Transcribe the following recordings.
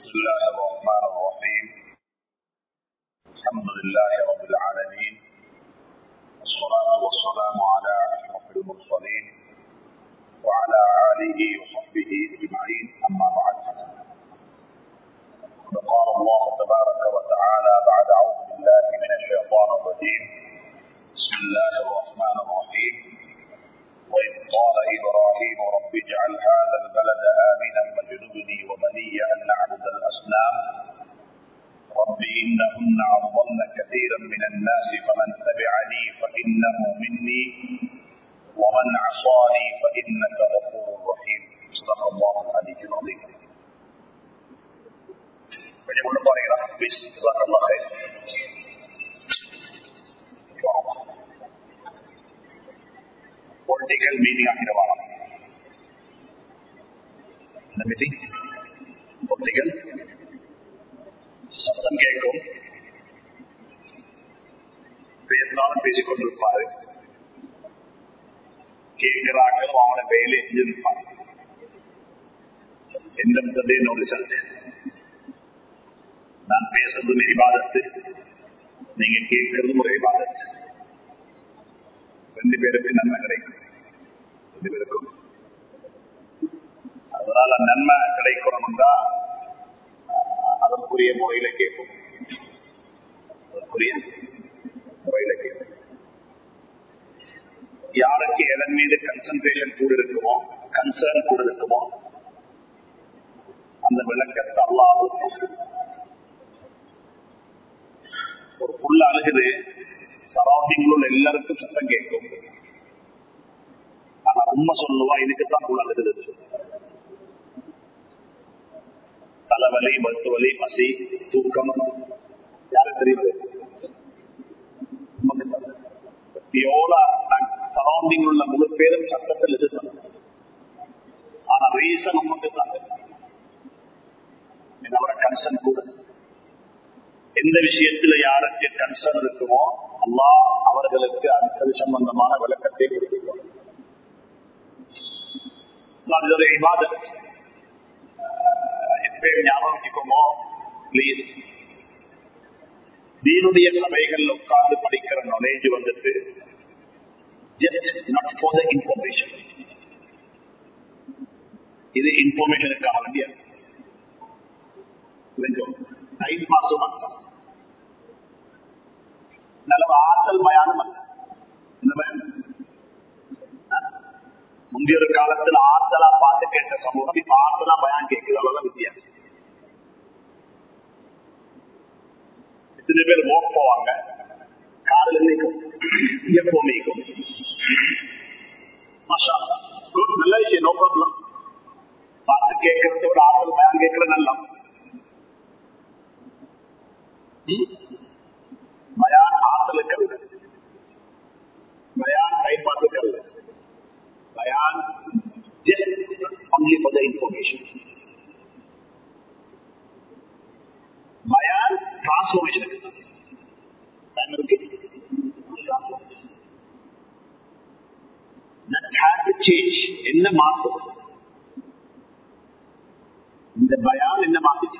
بسم الله الرحمن الرحيم الحمد لله رب العالمين والصلاة والسلام على أشرف المرسلين وعلى آله وصحبه أجمعين أما بعد فقال الله تبارك وتعالى بعد أعوذ بالله من الشيطان الرجيم بسم الله الرحمن الرحيم وإذ قال إبراهيم رب اجعل هذا البلد آمنا واجنبني وبني أن نعبد الأصنام رب إنهن أضلن كثيرا من الناس فمن تبعني فإنه مني ومن عصاني فإنك غفور رحيم صدق الله العلي العظيم கொஞ்சம் கொண்டு போறீங்களா ப்ளீஸ் ஜசாக்கல்லாஹ் خير பொலிட்டிக்கல் மீட்டிங் ஆக்கிடுவாங்க இந்த மீட்டிங் பொலிட்டிக்கல் சத்தம் கேட்கும் பேசினாலும் பேசிக்கொண்டிருப்பாரு கேட்கிறார்களும் அவனை வேலை செஞ்சிருப்பான் எந்த முதலே ரிசல்ட் நான் பேசுறதும் இபாதத்து நீங்க கேட்கறதும் ஒரு இபாதத்து ரெண்டு பேருக்கு நன்மை கிடைக்கும் ரெண்டு பேருக்கும் அதனால நன்மை கிடைக்கணும்னா அதற்குரிய முறையில கேட்கும் அதற்குரிய முறையில கேட்கும் யாருக்கு எதன் மீது கன்சன்ட்ரேஷன் கூட இருக்குமோ கன்சர்ன் கூட இருக்குமோ அந்த விளக்கத்தை அல்லாமல் ஒரு புள்ள அழுகுது சரௌண்டிங் உள்ள எல்லாருக்கும் சத்தம் கேட்கும் ஆனா உண்மை சொல்லுவா இதுக்குத்தான் புள்ள அழுகுது தலைவலி மருத்து வலி பசி தூக்கம் யாருக்கு தெரியுது சரௌண்டிங் உள்ள முழு பேரும் சட்டத்தில் எதிர்த்து ஆனா ரீசன் நமக்கு தான் என்னோட கன்சர்ன் கூட எந்த விஷயத்துல யாருக்கு கன்சர்ன் இருக்குமோ அல்லா அவர்களுக்கு அது சம்பந்தமான விளக்கத்தை கொடுக்கிறோம் இது ஒரு இபாதத் எப்பயும் ஞாபகம் வச்சுக்கோமோ பிளீஸ் தீனுடைய சபைகள் உட்கார்ந்து படிக்கிற நாலேஜ் வந்துட்டு just not for the information இது இன்ஃபர்மேஷனுக்காக வேண்டிய டைம் பாஸும் அல்ல நல்ல ஆற்றல் மயானம் அல்ல என்ன பயம் முந்தைய ஒரு காலத்துல ஆற்றலா பார்த்து கேட்ட சமூகம் இப்ப ஆற்றலா பயான் கேட்குது அவ்வளவுதான் வித்தியாசம் எத்தனை பேர் ஓக் போவாங்க காரில் நீக்கும் எப்போ நீக்கும் நல்ல விஷயம் நோ ப்ராப்ளம் பார்த்து கேட்கறது ஒரு ஆற்றல் பயான் கேட்கறது நல்லா பயான் ஆற்றலுக்கு அல்ல பயான் டைம் பாஸுக்கு அல்ல பயான் just only for the information பயான் டிரான்ஸ்போர்மேஷன் டைம் இருக்கு that had to change என்ன மாற்றம் இந்த பயான் என்ன மாத்திச்சு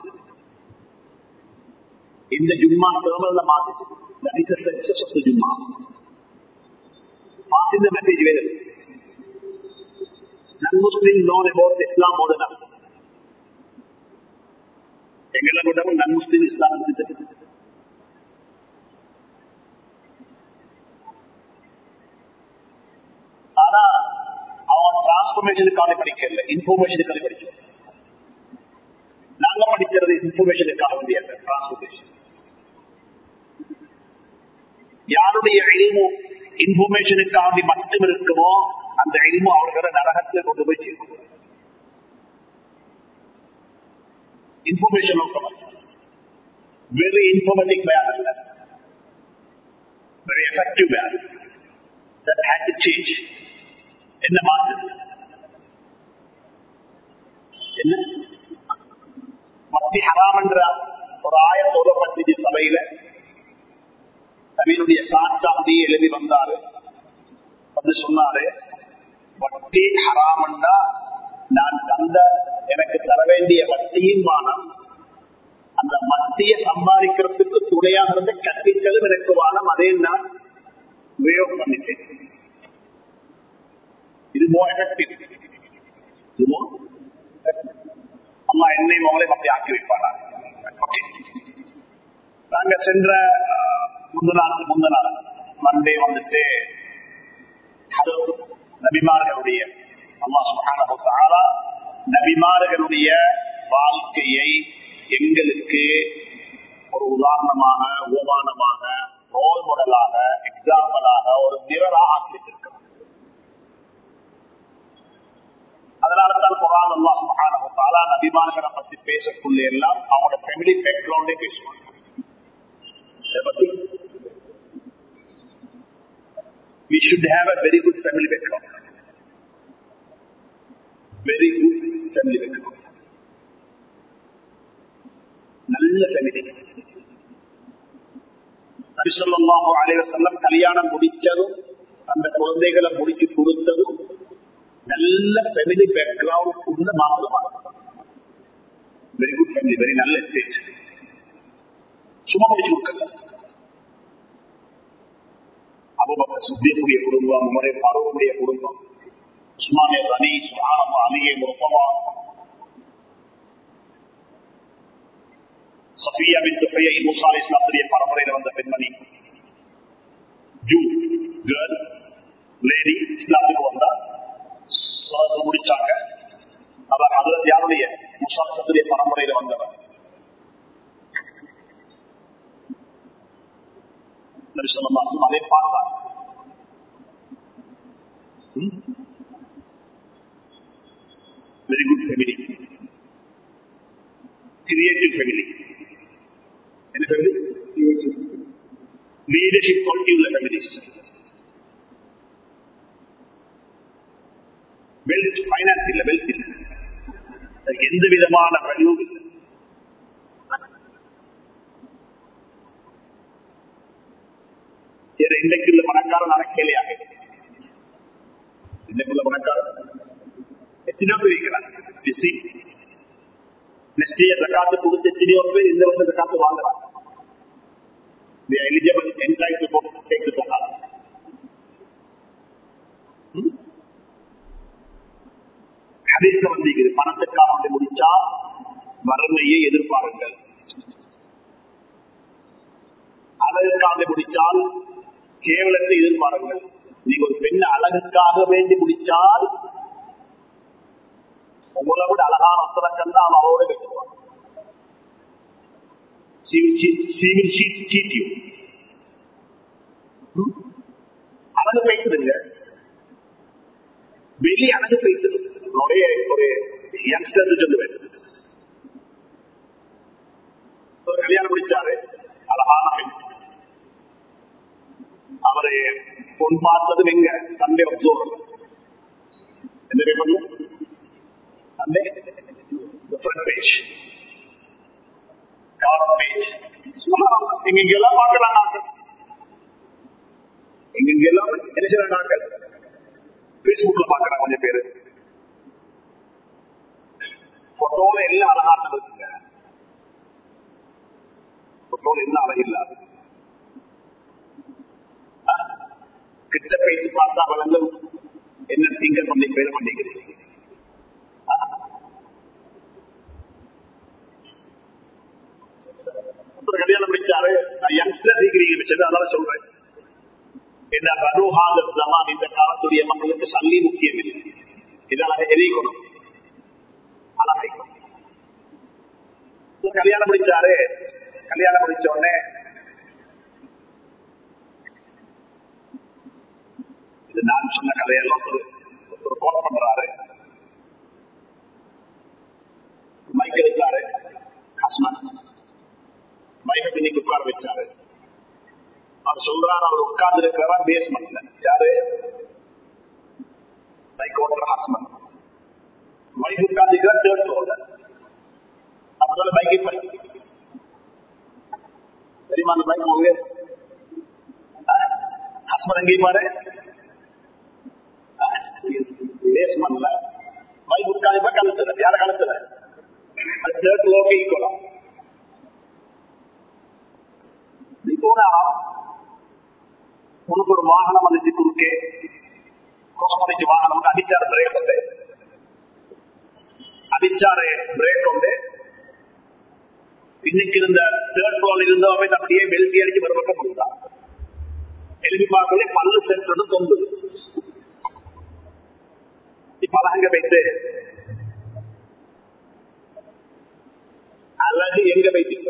இந்த ஜும்மா தேர்தல மாத்திச்சு that is the success of the Jumma passing the message well non-Muslim known about Islam more than us எங்களை விடவும் நன் முஸ்லிம் இஸ்லாம் ஆனா அவன் டிரான்ஸ்பர்மேஷனுக்காக படிக்கல இன்ஃபர்மேஷனுக்காக படிச்சோம் நாங்க படிக்கிறது இன்ஃபர்மேஷனுக்காக வேண்டிய டிரான்ஸ்பர்மேஷன் யாருடைய எளிமோ இன்ஃபர்மேஷனுக்காக மட்டும் இருக்குமோ அந்த எளிமோ அவர்களை நரகத்தில் கொண்டு போய் சேர்க்கும் இன்ஃபர்மேஷன் நோக்கம் வெரி இன்ஃபர்மேட்டிக் பேன் அல்ல வெரி எஃபெக்டிவ் பேன் that had to change என்ன மாற்று என்ன மத்தி ஹராம் என்ற ஒரு ஆய சொல்லப்பட்டது சபையில நவீனுடைய சாட்சாந்தி எழுதி வந்தாரு வந்து சொன்னாரு வட்டி ஹராமண்டா நான் தந்த எனக்கு தர வேண்டிய வட்டியும் மானம் பணத்தையே சம்பாதிக்கிறதுக்கு துணையாக இருந்த கற்பித்தலும் எனக்கு வானம் அதே நான் உபயோகம் பண்ணிட்டேன் இது மோ எஃபெக்டிவ் இது மோ அம்மா என்னை மகளை அப்படி ஆக்கி வைப்பானா ஓகே நாங்க சென்ற முந்த நாள் முந்த நாள் மண்டே வந்துட்டு நபிமார்களுடைய அம்மா சுகான நபிமார்களுடைய வாழ்க்கையை எங்களுக்கு ஒரு உதாரணமாக உபமானமாக ரோல் மாடலாக எக்ஸாம்பிளாக ஒரு நிரலாக ஆக்கியிருக்கிறார் அதனாலதான் குரான் அல்லா சுகானா நபிமான்களை பத்தி பேசக்குள்ள எல்லாம் அவங்களோட ஃபேமிலி பேக்ரவுண்டே பேசுவாங்க We should have a very good family background. Very good family background. நல்ல ஃபேமிலி நபிசல்லாஹு அலைவசல்லம் கல்யாணம் முடிச்சதும் அந்த குழந்தைகளை முடிச்சு கொடுத்ததும் நல்ல ஃபேமிலி பேக்ரவுண்ட் உள்ள மாப்பிளமாக வெரி குட் ஃபேமிலி வெரி நல்ல ஸ்டேட் சும்மா முடிச்சு கொடுக்கல அபுபக்கர் சுத்தியக்கூடிய குடும்பம் உமரே பருவக்கூடிய குடும்பம் உஸ்மானிய அலி சுகானம் அலியை முப்பமா சஃபியா பின் துஃபையை மூசா இஸ்லாத்துடைய பரம்பரையில் வந்த பெண்மணி ஜூ கேர்ள் லேடி இஸ்லாத்துக்கு வந்தா முடிச்சாங்க அவர் அதில் யாருடைய முசாசத்துடைய பரம்பரையில வந்தவர் சொல்லலாம் அதை பார்த்தாங்க very good family creative family என்ன ஃபேமிலி லீடர்ஷிப் குவாலிட்டி உள்ள ஃபேமிலிஸ் வெல்த் பைனான்ஸ் இல்ல வெல்த் இல்ல அதுக்கு எந்த விதமான வழியும் இல்லை இன்றைக்குள்ள பணக்காரன் நடக்கலையாக இன்றைக்குள்ள பணக்காரன் எத்தனையோ பேர் இருக்கிறாங்க நெக்ஸ்ட் இயர் ஜக்காத்து கொடுத்து எத்தனையோ பேர் இந்த வருஷம் ஜக்காத்து வாங்குறாங்க They are eligible entitled to take the zakat. ஹதீஸ்ல வந்திருக்குது பணத்துக்காக வந்து முடிச்சா வறுமையை எதிர்பாருங்கள் அழகுக்காக முடிச்சால் கேவலத்தை எதிர்பாருங்கள் நீங்க ஒரு பெண் அழகுக்காக வேண்டி முடிச்சால் உங்களை விட அழகான அத்தனை கண்டா அவன் அவரோட கட்டுவான் அழகு பேசுதுங்க வெளி அழகு பேசுது உடைய ஒரு யங்ஸ்டர் சொல்லுவேன் ஒரு கல்யாணம் முடிச்சாரு அழகான பெண் அவரு பொன் பார்த்தது எங்க சண்டே அப்சோர் எந்த பேப்பர்ல Sunday front page cover page எங்க எல்லாம் பார்க்கலாம் நாட்கள் எங்க எல்லாம் என்ன செய்யற நாட்கள் பேஸ்புக்ல பாக்குறாங்க கொஞ்சம் பேரு போட்டோல எல்லாம் அழகாட்டம் இருக்குங்க போட்டோல என்ன அழகில்லாது கிட்ட பேசி பார்த்தா வளங்களும் என்ன திங்கள் பண்ணி பேர பண்ணிக்கிறீங்க கல்யாணம் முடிச்சாரு யங்ஸ்டர் சீக்கிரம் வச்சது அதனால சொல்றேன் இந்த ரனுஹாத ஜமான் இந்த காலத்துடைய மக்களுக்கு சல்லி முக்கியம் இல்லை இதெல்லாம் எரிக்கணும் அழகைக்கணும் கல்யாணம் முடிச்சாரு கல்யாணம் முடிச்ச உடனே இது நான் சொன்ன கதையெல்லாம் ஒரு ஒரு கோட் பண்றாரு மைக் எடுத்தாரு ஹஸ்பண்ட் மைக் இன்னைக்கு உட்கார வச்சாரு அவர் சொல்றாரு அவர் உட்கார்ந்து இருக்கிறாரா பேஸ்மெண்ட்ல யாரு மைக் ஓட்டுற ஹஸ்பண்ட் மைக் உட்கார்ந்து இருக்கிற தேர்ட் ஃப்ளோர்ல அதனால பைக்கை பை தெரியுமா அந்த பைக் போகுது ஹஸ்பண்ட் எங்கேயும் பாரு பேஸ்மெண்ட்ல பைக் உட்கார்ந்து போய் கழுத்துல யார கழுத்துல அது தேர்ட் ஃப்ளோருக்கு ஈக்குவலாம் போனாராம் உனக்கு ஒரு வாகனம் வந்துச்சு குறுக்கே cross பண்ணிச்சு வாகனம் வந்து அடிச்சாரு பிரேக் வந்து அடிச்சாரு பிரேக் வந்து இன்னைக்கு இருந்த தேர்ட் ஃபிளோர்ல இருந்தவங்க அப்படியே வெல்டி அடிச்சு ஒரு பக்கம் கொடுத்தான் எழுதி பார்க்கலே பல்லு சென்றது தொண்டு இப்ப அழக வைத்து அழகு எங்க வைத்து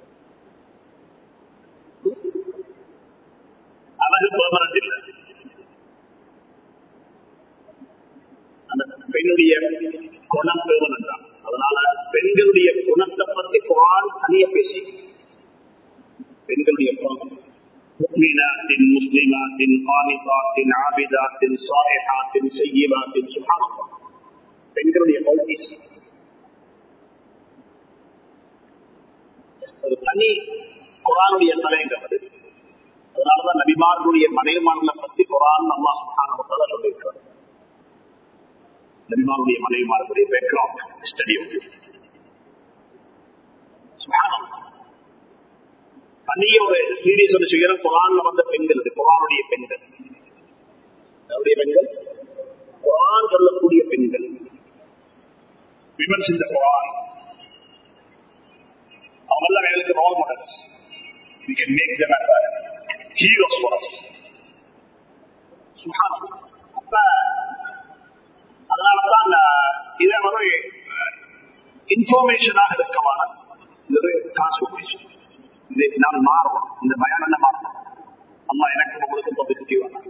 அழகு பெர்மனண்ட் இல்லை அந்த பெண்ணுடைய குணம் பெருமனன் தான் அதனால பெண்களுடைய குணத்தை பத்தி குரான் தனிய பேசி பெண்களுடைய குணம் مؤمنات مسلمات قانتات عابدات صالحات سيبات سبحان الله பெண்களுடைய குவாலிட்டிஸ் ஒரு தனி குரானுடைய தலையங்கம் அது அதனாலதான் நபிமார்களுடைய மனைவிமார்களை பத்தி குரான் நம்ம சுகானவத்தால சொல்லியிருக்கிறார் நபிமாருடைய மனைவிமார்களுடைய பேக்ரவுண்ட் ஸ்டடி தனிய ஒரு சீரியஸ் ஒன்று செய்கிற குரான்ல வந்த பெண்கள் இது குரானுடைய பெண்கள் அவருடைய பெண்கள் குரான் சொல்லக்கூடிய பெண்கள் விமன்ஸ் இந்த குரான் அவங்க எல்லாம் எங்களுக்கு role models we can make them as heroes for us சுப்ஹானல்லாஹ் அப்ப அதனாலதான் இதை ஒரு இன்ஃபர்மேஷனாக இருக்கமான இது ஒரு டிரான்ஸ்போர்டேஷன் இது நான் மாறுவோம் இந்த பயம் என்ன மாறும் அம்மா எனக்கு உங்களுக்கு பப்ளிசிட்டி வேணாம்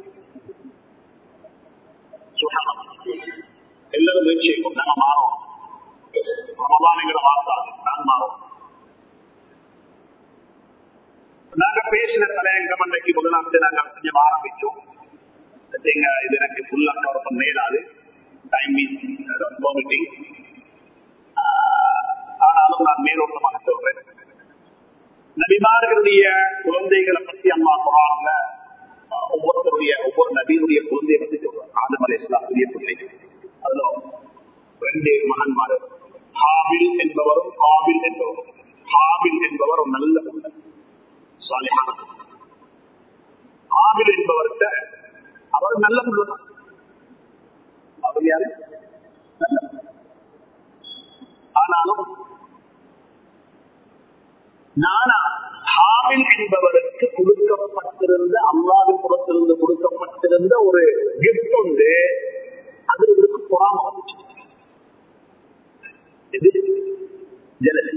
எல்லாரும் முயற்சி செய்வோம் நாங்க மாறுவோம் ரமதானிங்கிற வார்த்தை நான் மாறுவோம் நாங்க பேசின தலையங்கம் அன்றைக்கு முதலாவது நாங்க கொஞ்சம் ஆரம்பிச்சோம் இது எனக்கு ஃபுல்லா கவர் பண்ண இயலாது டைம் பெர்மிட்டிங் ஆனாலும் நான் மேலோட்டமாக சொல்றேன் நபிமார்களுடைய குழந்தைகளை பத்தி அம்மா குரான்ல ஒவ்வொருத்தருடைய ஒவ்வொரு நபியினுடைய குழந்தையை பத்தி சொல்றாங்க ஆதம் அலை இஸ்லாத்துடைய பிள்ளைகள் அதுல ரெண்டு மகன்மார் ஹாபில் என்பவரும் காபில் என்பவரும் ஹாபில் என்பவர் ஒரு நல்ல பிள்ளை சாலிஹான காபில் என்பவர்கிட்ட அவர் நல்ல பிள்ளை அவர் யாரு நல்ல ஆனாலும் நானா ஹாமில் என்பவருக்கு கொடுக்கப்பட்டிருந்த அல்லாவின் புறத்திலிருந்து கொடுக்கப்பட்டிருந்த ஒரு கிஃப்ட் உண்டு அது இவருக்கு பொறாம இது ஜெலசி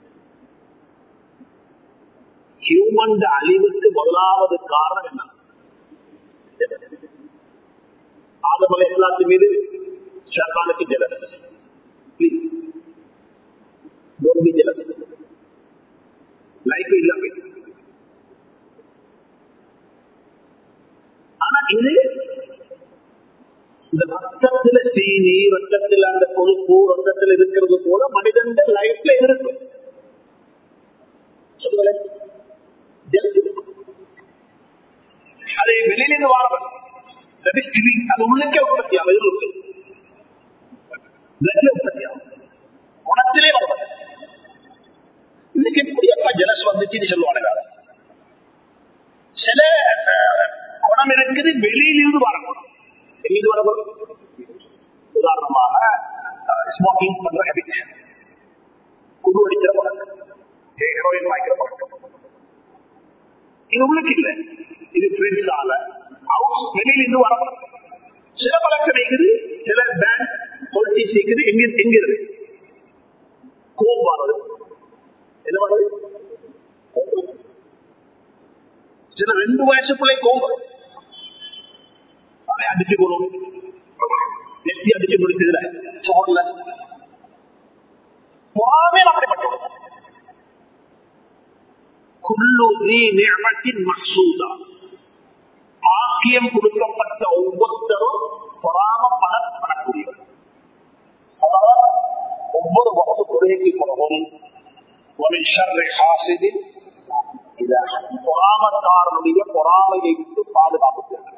ஹியூமன் அழிவுக்கு முதலாவது காரணம் என்ன ஆதமலை எல்லாத்து மீது ஷர்பானுக்கு jealous please don't be jealous life இல்லாம ஆனா இது இந்த ரத்தத்துல சீனி ரத்தத்துல அந்த கொழுப்பு ரத்தத்துல இருக்கிறது போல மனிதன் லைஃப்ல இருக்கும் சொல்லுங்களேன் அதை வெளியிலிருந்து வாரவன் அது உள்ளுக்கே உற்பத்தியாகும் இது இருக்கு உற்பத்தியாகும் குணத்திலே வருவது இன்னைக்கு எப்படி அப்பா ஜலஸ் வந்துச்சுன்னு சொல்லுவானுங்க சில குணம் இருக்குது வெளியிலிருந்து வரக்கூடும் எங்கிருந்து வரக்கூடும் உதாரணமாக ஸ்மோக்கிங் பண்ற ஹேபிட் குடு அடிக்கிற பழக்கம் ஹெரோயின் வாய்க்கிற பழக்கம் இது உள்ளுக்கு இல்லை இது ஃப்ரெண்ட்ஸால ஹவுஸ் வெளியிலிருந்து வரப்படும் சில பழக்கம் இருக்குது சில பேங்க் பொலிட்டிக்ஸ் இருக்குது எங்க எங்கிறது கோபம் வர்றது என்ன பண்ணுது சில ரெண்டு வயசு பிள்ளை கோபம் அதை அடிச்சு போடும் நெத்தி அடிச்சு முடிச்சதுல சோர்ல பொறாமே அப்படிப்பட்டோம் பாக்கியம் கொடுக்கப்பட்ட ஒவ்வொருத்தரும் பொறாமப்படப்படக்கூடியவர் ஒவ்வொரு வகுப்பு தொழுகைக்கு பிறகும் பொறாமக்காரனுடைய பொறாமையை விட்டு பாதுகாப்பு தேவை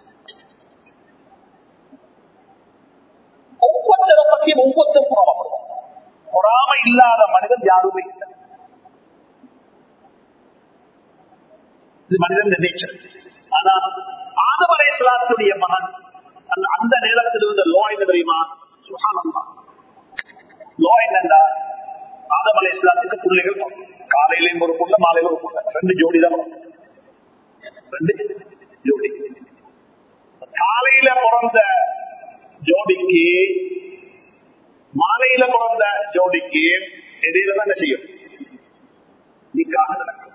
ஒவ்வொருத்தரை பற்றியும் ஒவ்வொருத்தரும் பொறாமப்படுவோம் பொறாமை இல்லாத மனிதன் யாருமே இல்லை இது மனிதன் நேச்சர் ஆனா ஆதம் அலைஹிஸ்ஸலாத்துடைய மகன் அந்த- அந்த நேரத்தில் இருந்த லோ என்ன தெரியுமா சுகானந்தா லோ என்னண்டா ஆதம் அலைஹிஸ்ஸலாத்துக்கு பிள்ளைகள் காலையிலையும் ஒரு புள்ள மாலையில ஒரு புள்ள ரெண்டு ஜோடி தான் வரும். ரெண்டு ஜோடி காலையில பிறந்த ஜோடிக்கு மாலையில பிறந்த ஜோடிக்கு எதிர என்ன செய்யும் நிக்காக நடக்கும்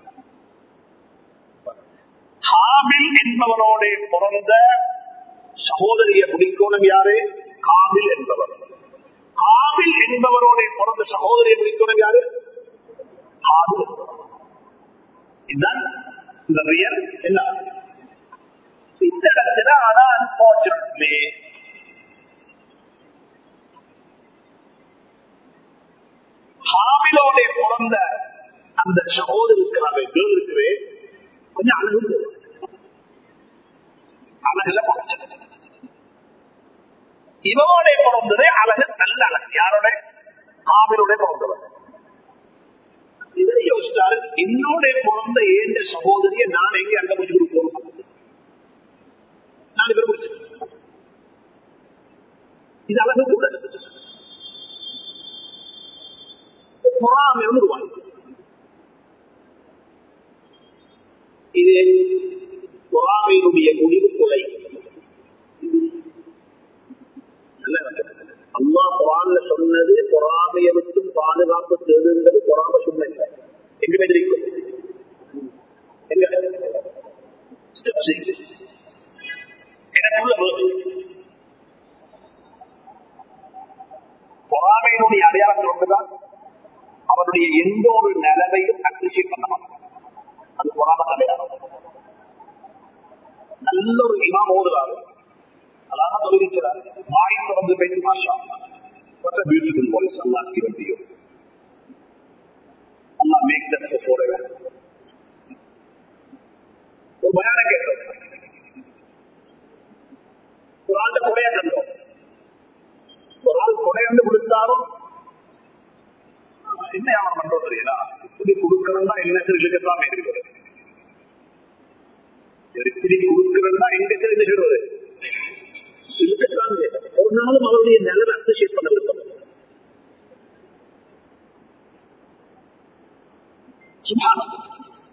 ஹாபில் என்பவரோட பிறந்த சகோதரிய முடிக்கோணம் யாரு காபில் என்பவர் காபில் என்பவரோட பிறந்த சகோதரிய முடிக்கோணம் யாரு ஹாபில் என்பவர். இதுதான் இந்த ரியல் என்ன இந்த இடத்துல ஆனா அன்பார்ச்சுனேட்லி ஹாமிலோட பிறந்த அந்த சகோதரி இருக்கிறாவே கேர்ள் இருக்குவே கொஞ்சம் அழகு போகும். அழகுல குறைச்சது இவனோட பிறந்தது அழகு நல்ல அழகு யாரோட ஹாமிலோட பிறந்தவர் இதை யோசிச்சாரு என்னோட பிறந்த ஏந்த சகோதரியை நான் எங்க அங்க போய் கொடுப்போம் நாலு பேர் முடிச்சு இது அழகு கூட பொறாமை உருவாங்க இது பொறாமையினுடைய முடிவு கொலை அம்மா குரான்ல சொன்னது பொறாமையை விட்டும் பாதுகாப்பு தேடுங்கிறது பொறாமை சொன்ன எங்க தெரியும் எங்க Step six. எனக்குள்ள வேறு. பொறாமையினுடைய அடையாளம் ஒன்றுதான் அவருடைய எந்த ஒரு நிலவையும் அப்ரிசியேட் பண்ண மாட்டார் அது பொறாம அடையாளம் நல்ல ஒரு இமாம் ஓடுறாரு அழகா தொழிலிக்கிறார் வாய் தொடர்ந்து பேசி மாஷா What a beautiful voice Allah has given to you. Allah make that for forever. ஒரு பயான கேட்டோம் ஒரு ஆண்ட கொடைய கண்டோம் ஒரு ஆள் கொடை வந்து கொடுத்தாலும் என்ன வியாபாரம் பண்றோம் தெரியல இப்படி கொடுக்கறதா என்ன இழுக்கத்தான் இருக்கிறது இப்படி கொடுக்கறதா எங்க தெரிஞ்சுக்கிறது இழுக்கத்தான் செய்யும். ஒரு நாளும் அவருடைய நிலைமை அப்ரிசியேட் பண்ண விருப்பம் சுபானம்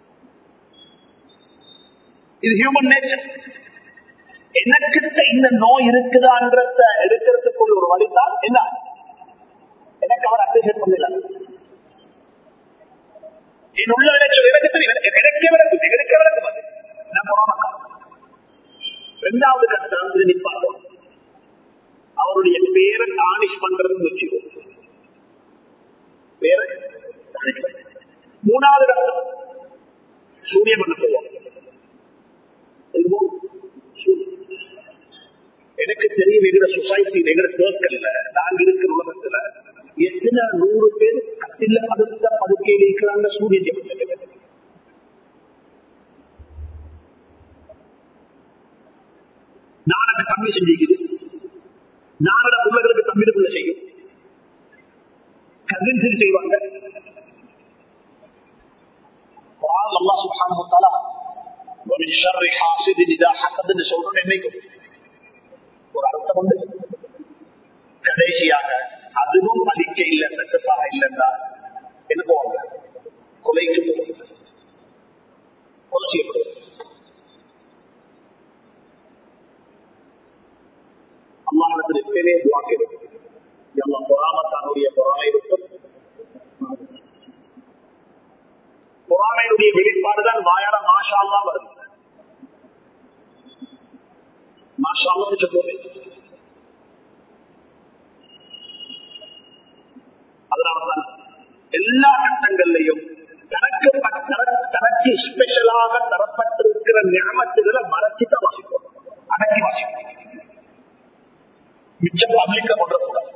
இது ஹியூமன் நேச்சர் எனக்கிட்ட இந்த நோய் இருக்குதான்றத எடுக்கிறதுக்குள்ள ஒரு வழிதான் என்ன எனக்கு அவர் அப்ரிசியேட் பண்ணல என் உள்ள இடத்துல எனக்கு தெரியும் எனக்கு- எனக்கே விளக்கும் எனக்கே விளக்கும் அது நான் பொறாமக்கா ரெண்டாவது கட்டம் இது நிப்பாட்டும் அவருடைய பேரை டானிஷ் பண்றதுன்னு வச்சுக்கோ பேரை tarnish பண்றது. மூணாவது கட்டம் சூரியன் பண்ண போவோம் இது மூணு. சூரியன். எனக்கு தெரியும் எங்கிற சொசைட்டி எங்கிற சர்க்கிள்ல நாங்க இருக்கிற உலகத்துல எத்தனை நூறு பேர் கட்டில படுத்த படுக்கையில் இருக்கிறாங்க சூரிய ஜெபத்தில் நானக்கு கம்மி செஞ்சுக்குது நானோட பிள்ளைகளுக்கு தம்பி பிள்ளை செய்யும் கசின்ஸ் செய்வாங்க குர்ஆன் அல்லாஹ் சுப்ஹானஹு வ தஆலா ومن شر حاسد اذا حسد ன்னு சொல்றோம் என்னைக்கும் ஒரு அர்த்தம் உண்டு கடைசியாக அதுவும் பலிக்க இல்ல சக்சஸ் ஆக இல்லைன்னா என்ன போவாங்க கொலைக்கு போவாங்க கொலை செய்யப்படுவது அல்லாஹிடத்தில் எப்பவே துவா கேட்கும் எல்லாம் பொறாமத்தானுடைய பொறாமை விட்டும் பொறாமையுடைய வெளிப்பாடுதான் வாயாட மாஷா அல்லா வருது மாஷா அல்லா சொல்லுவேன் அதனால்தான் எல்லா கட்டங்கள்லையும் தனக்கு தன- தனக்கு ஸ்பெஷலாக தரப்பட்டிருக்கிற ஞாபகத்துகளை மறைச்சித்தான் வாசிப்போம் அடக்கி வாசிப்போம் மிச்சம் பப்ளிக்க கொண்டக்கூடாது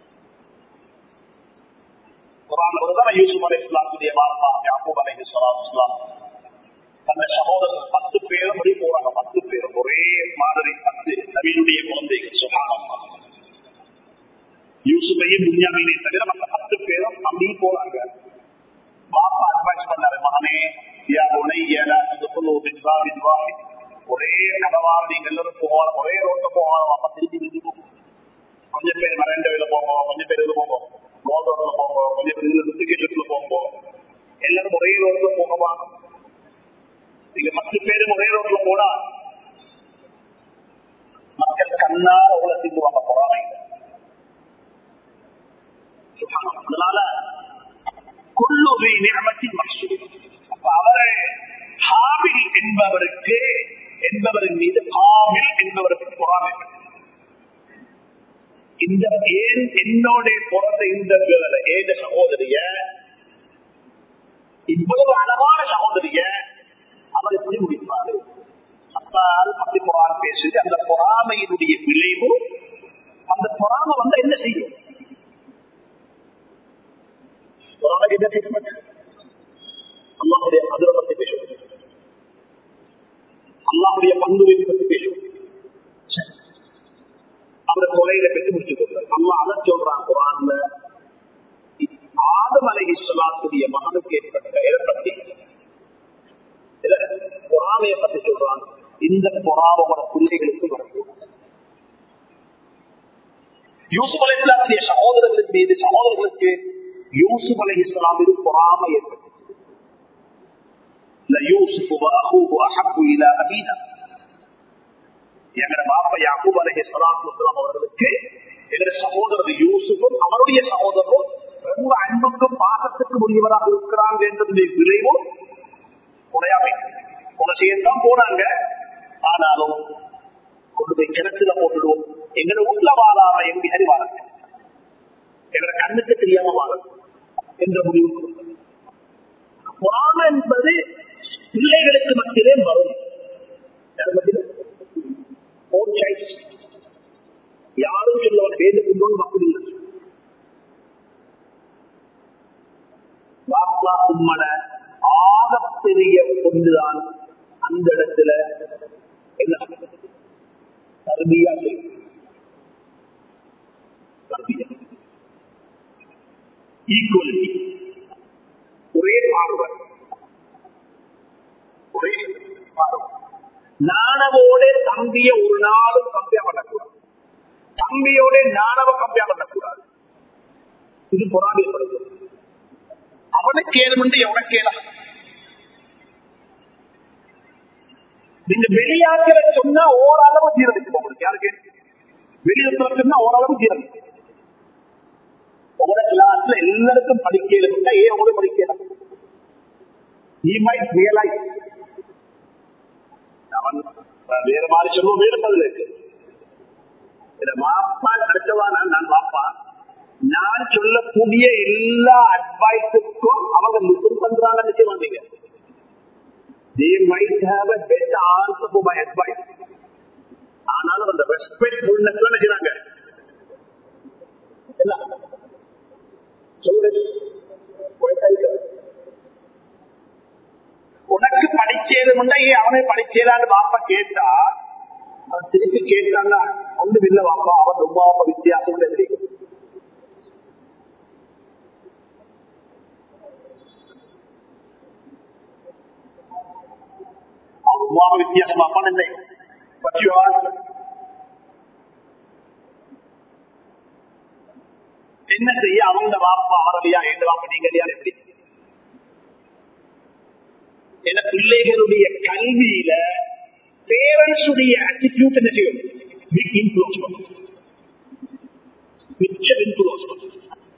குரான் வருதான் யூசுப் அலை இஸ்லாத்துடைய வார்த்தா யாக்கூப் அலை இஸ்லாம் தன்னை சகோதரர்கள் பத்து பேரும் அப்படி போறாங்க பத்து பேரும் ஒரே மாதிரி பத்து நவீனுடைய குழந்தைகள் சுகானம் யூசுஃபையும் புன்யாமினையும் தவிர மற்ற பத்து பேரும் அப்படி போறாங்க பாப்பா அட்வைஸ் பண்ணாரு மகனே யா புனைய லா ததுகுலு மின் பாபின் வாஹித் ஒரே கதவால் நீங்க எல்லாரும் போகலாம் ஒரே ரோட்ட போகலாம் அப்ப திருப்பி திருப்பி போகும் கொஞ்சம் பேர் மரண்டவில போங்க கொஞ்சம் பேர் இது போங்க கோல் ரோட்ல போங்க கொஞ்சம் பேர் இதுல ரிப்ளிகேஷன்ல போங்க எல்லாரும் ஒரே ரோட்ல போகவா நீங்க பத்து பேரும் ஒரே ரோட்ல போனா மக்கள் கண்ணால உங்களை திங்குவாங்க பொறாமை அதனால குள்ளுவி நியமத்தின் மசூல் அப்ப அவரை ஹாபில் என்பவருக்கு என்பவரின் மீது காமில் என்பவருக்கு பொறாமை இந்த ஏன் என்னோட பிறந்த இந்த girl, ஏத சகோதரிய இவ்வளவு அழகான சகோதரிய அவர் எப்படி முடிப்பாரு அப்பால் பத்தி குரான் பேசுது அந்த பொறாமையினுடைய விளைவு அந்த பொறாமை வந்தா என்ன செய்யும் பொறாமைக்கு என்ன ட்ரீட்மெண்ட் அல்லாஹுடைய அதிர பத்தி பேசுவோம் அல்லாஹுடைய பண்புவை பத்தி பேசுவோம் அவரை கொலையில பெற்று முடிச்சுக்கொள்ள அல்லா அதை சொல்றான் குரான்ல ஆதம் அலை இஸ்லாத்துடைய மகனுக்கு ஏற்பட்ட ஏற்பட்டி பொறாமையை பத்தி சொல்றான் இந்த பொறாமோட பிள்ளைகளுக்கு வரக்கூடாது யூசுப் அலை இஸ்லாத்துடைய சகோதரர்களின் மீது சகோதரர்களுக்கு யூசுப் அலை இஸ்லாம் மீது பொறாமை ஏற்பட்டது ليوسف واخوه احب الى ابينا எங்கட பாப்பா யாக்கூப் அலஹி சலாத்து வசலாம் அவர்களுக்கு எங்கட சகோதரர் யூசுஃபும் அவருடைய சகோதரரும் ரொம்ப அன்புக்கும் பாசத்துக்கும் உரியவராக இருக்கிறாங்க என்றதுடைய விளைவும் குறையாமை கொலை செய்யத்தான் போனாங்க ஆனாலும் கொண்டு போய் கிணத்துல போட்டுடுவோம் எங்கட உள்ள வாழாம எங்க சரி வாழ எங்கட கண்ணுக்கு தெரியாம வாழ என்ற முடிவு பொறாமை என்பது பிள்ளைகளுக்கு மத்தியிலே வரும் யார் மத்தியிலே ஓன் சாய்ஸ் யாரும் சொல்லுவாங்க வேது கொண்டு மக்கள் இல்லை பாப்பா உம்மட ஆகப்பெரிய கொண்டுதான் அந்த இடத்துல என்ன தர்பியா செய்யும் ஈக்குவலிட்டி ஒரே பார்வை ஒரே பார்வை நாணவோட தம்பிய ஒரு நாளும் கம்பியா பண்ணக்கூடாது தம்பியோட நாணவ கம்பியா பண்ணக்கூடாது இது பொறாமைப்படுது அவனுக்கு ஏழுமண்டு எவனுக்கு ஏழா நீங்க வெளியாக்கிற சொன்னா ஓரளவு ஜீரணிக்கும் உங்களுக்கு யாருக்கு வெளியுறத்துல சொன்னா ஓரளவு ஜீரணிக்கும் உங்களோட கிளாஸ்ல எல்லாருக்கும் படிக்கல ஏன் உங்களை படிக்கலாம் நீ மைட் ரியலைஸ் அவன் வேற மாதிரி சொல்லுவோம் வேறு பதில் இருக்கு வாப்பா கிடைச்சவா நான் நான் வாப்பா நான் சொல்லக்கூடிய எல்லா அட்வைஸுக்கும் அவங்க லிசன் பண்றாங்க நிச்சயம் வந்தீங்க they might have a better answer for my advice ஆனாலும் அந்த ரெஸ்பெக்ட்ஃபுல்னஸ் நினைக்கிறாங்க என்ன சொல்லுங்க உனக்கு படிச்சேதுமுண்டா ஏன் அவனே படிச்சேதான்னு வாப்பா கேட்டா அவன் திருப்பி கேட்டாங்க ஒன்றும் இல்ல வாப்பா அவன் ரொம்ப வாப்பா வித்தியாசம் தெரியும் அவன் ரொம்ப வித்தியாசம் அப்பான்னு இல்லை But you answer. என்ன செய்ய அவங்க வாப்பா அவரலையா எந்த வாப்பா நீங்க இல்லையா எப்படி என பிள்ளைகளுடைய கல்வியில பேரண்ட்ஸ் உடைய ஆட்டிடியூட் என்ன செய்யும் பிக் இன்ஃபுளுஸ் பண்ணும் மிச்சம் இன்ஃபுளுஸ் பண்ணும்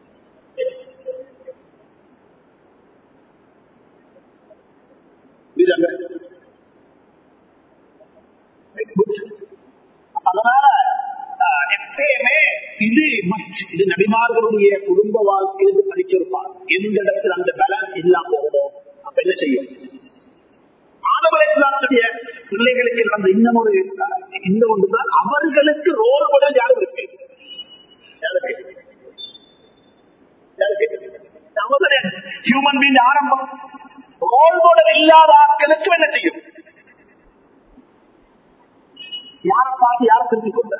அதனால எப்பயுமே இது இது நபிமார்களுடைய குடும்ப வாழ்க்கையில் படிச்சிருப்பார் எந்த இடத்துல அந்த பேலன்ஸ் இல்லாம போகணும் அப்ப என்ன செய்யும் ஆதவரத்துடைய பிள்ளைகளுக்கு அந்த இன்னும் ஒரு இந்த ஒன்றுதான் அவர்களுக்கு ரோல் மாடல் யாரும் இருக்கு ஹியூமன் பீங் ஆரம்பம் ரோல் மாடல் இல்லாத ஆட்களுக்கு என்ன செய்யும் யாரை பார்த்து யாரை திருப்பிக் கொண்ட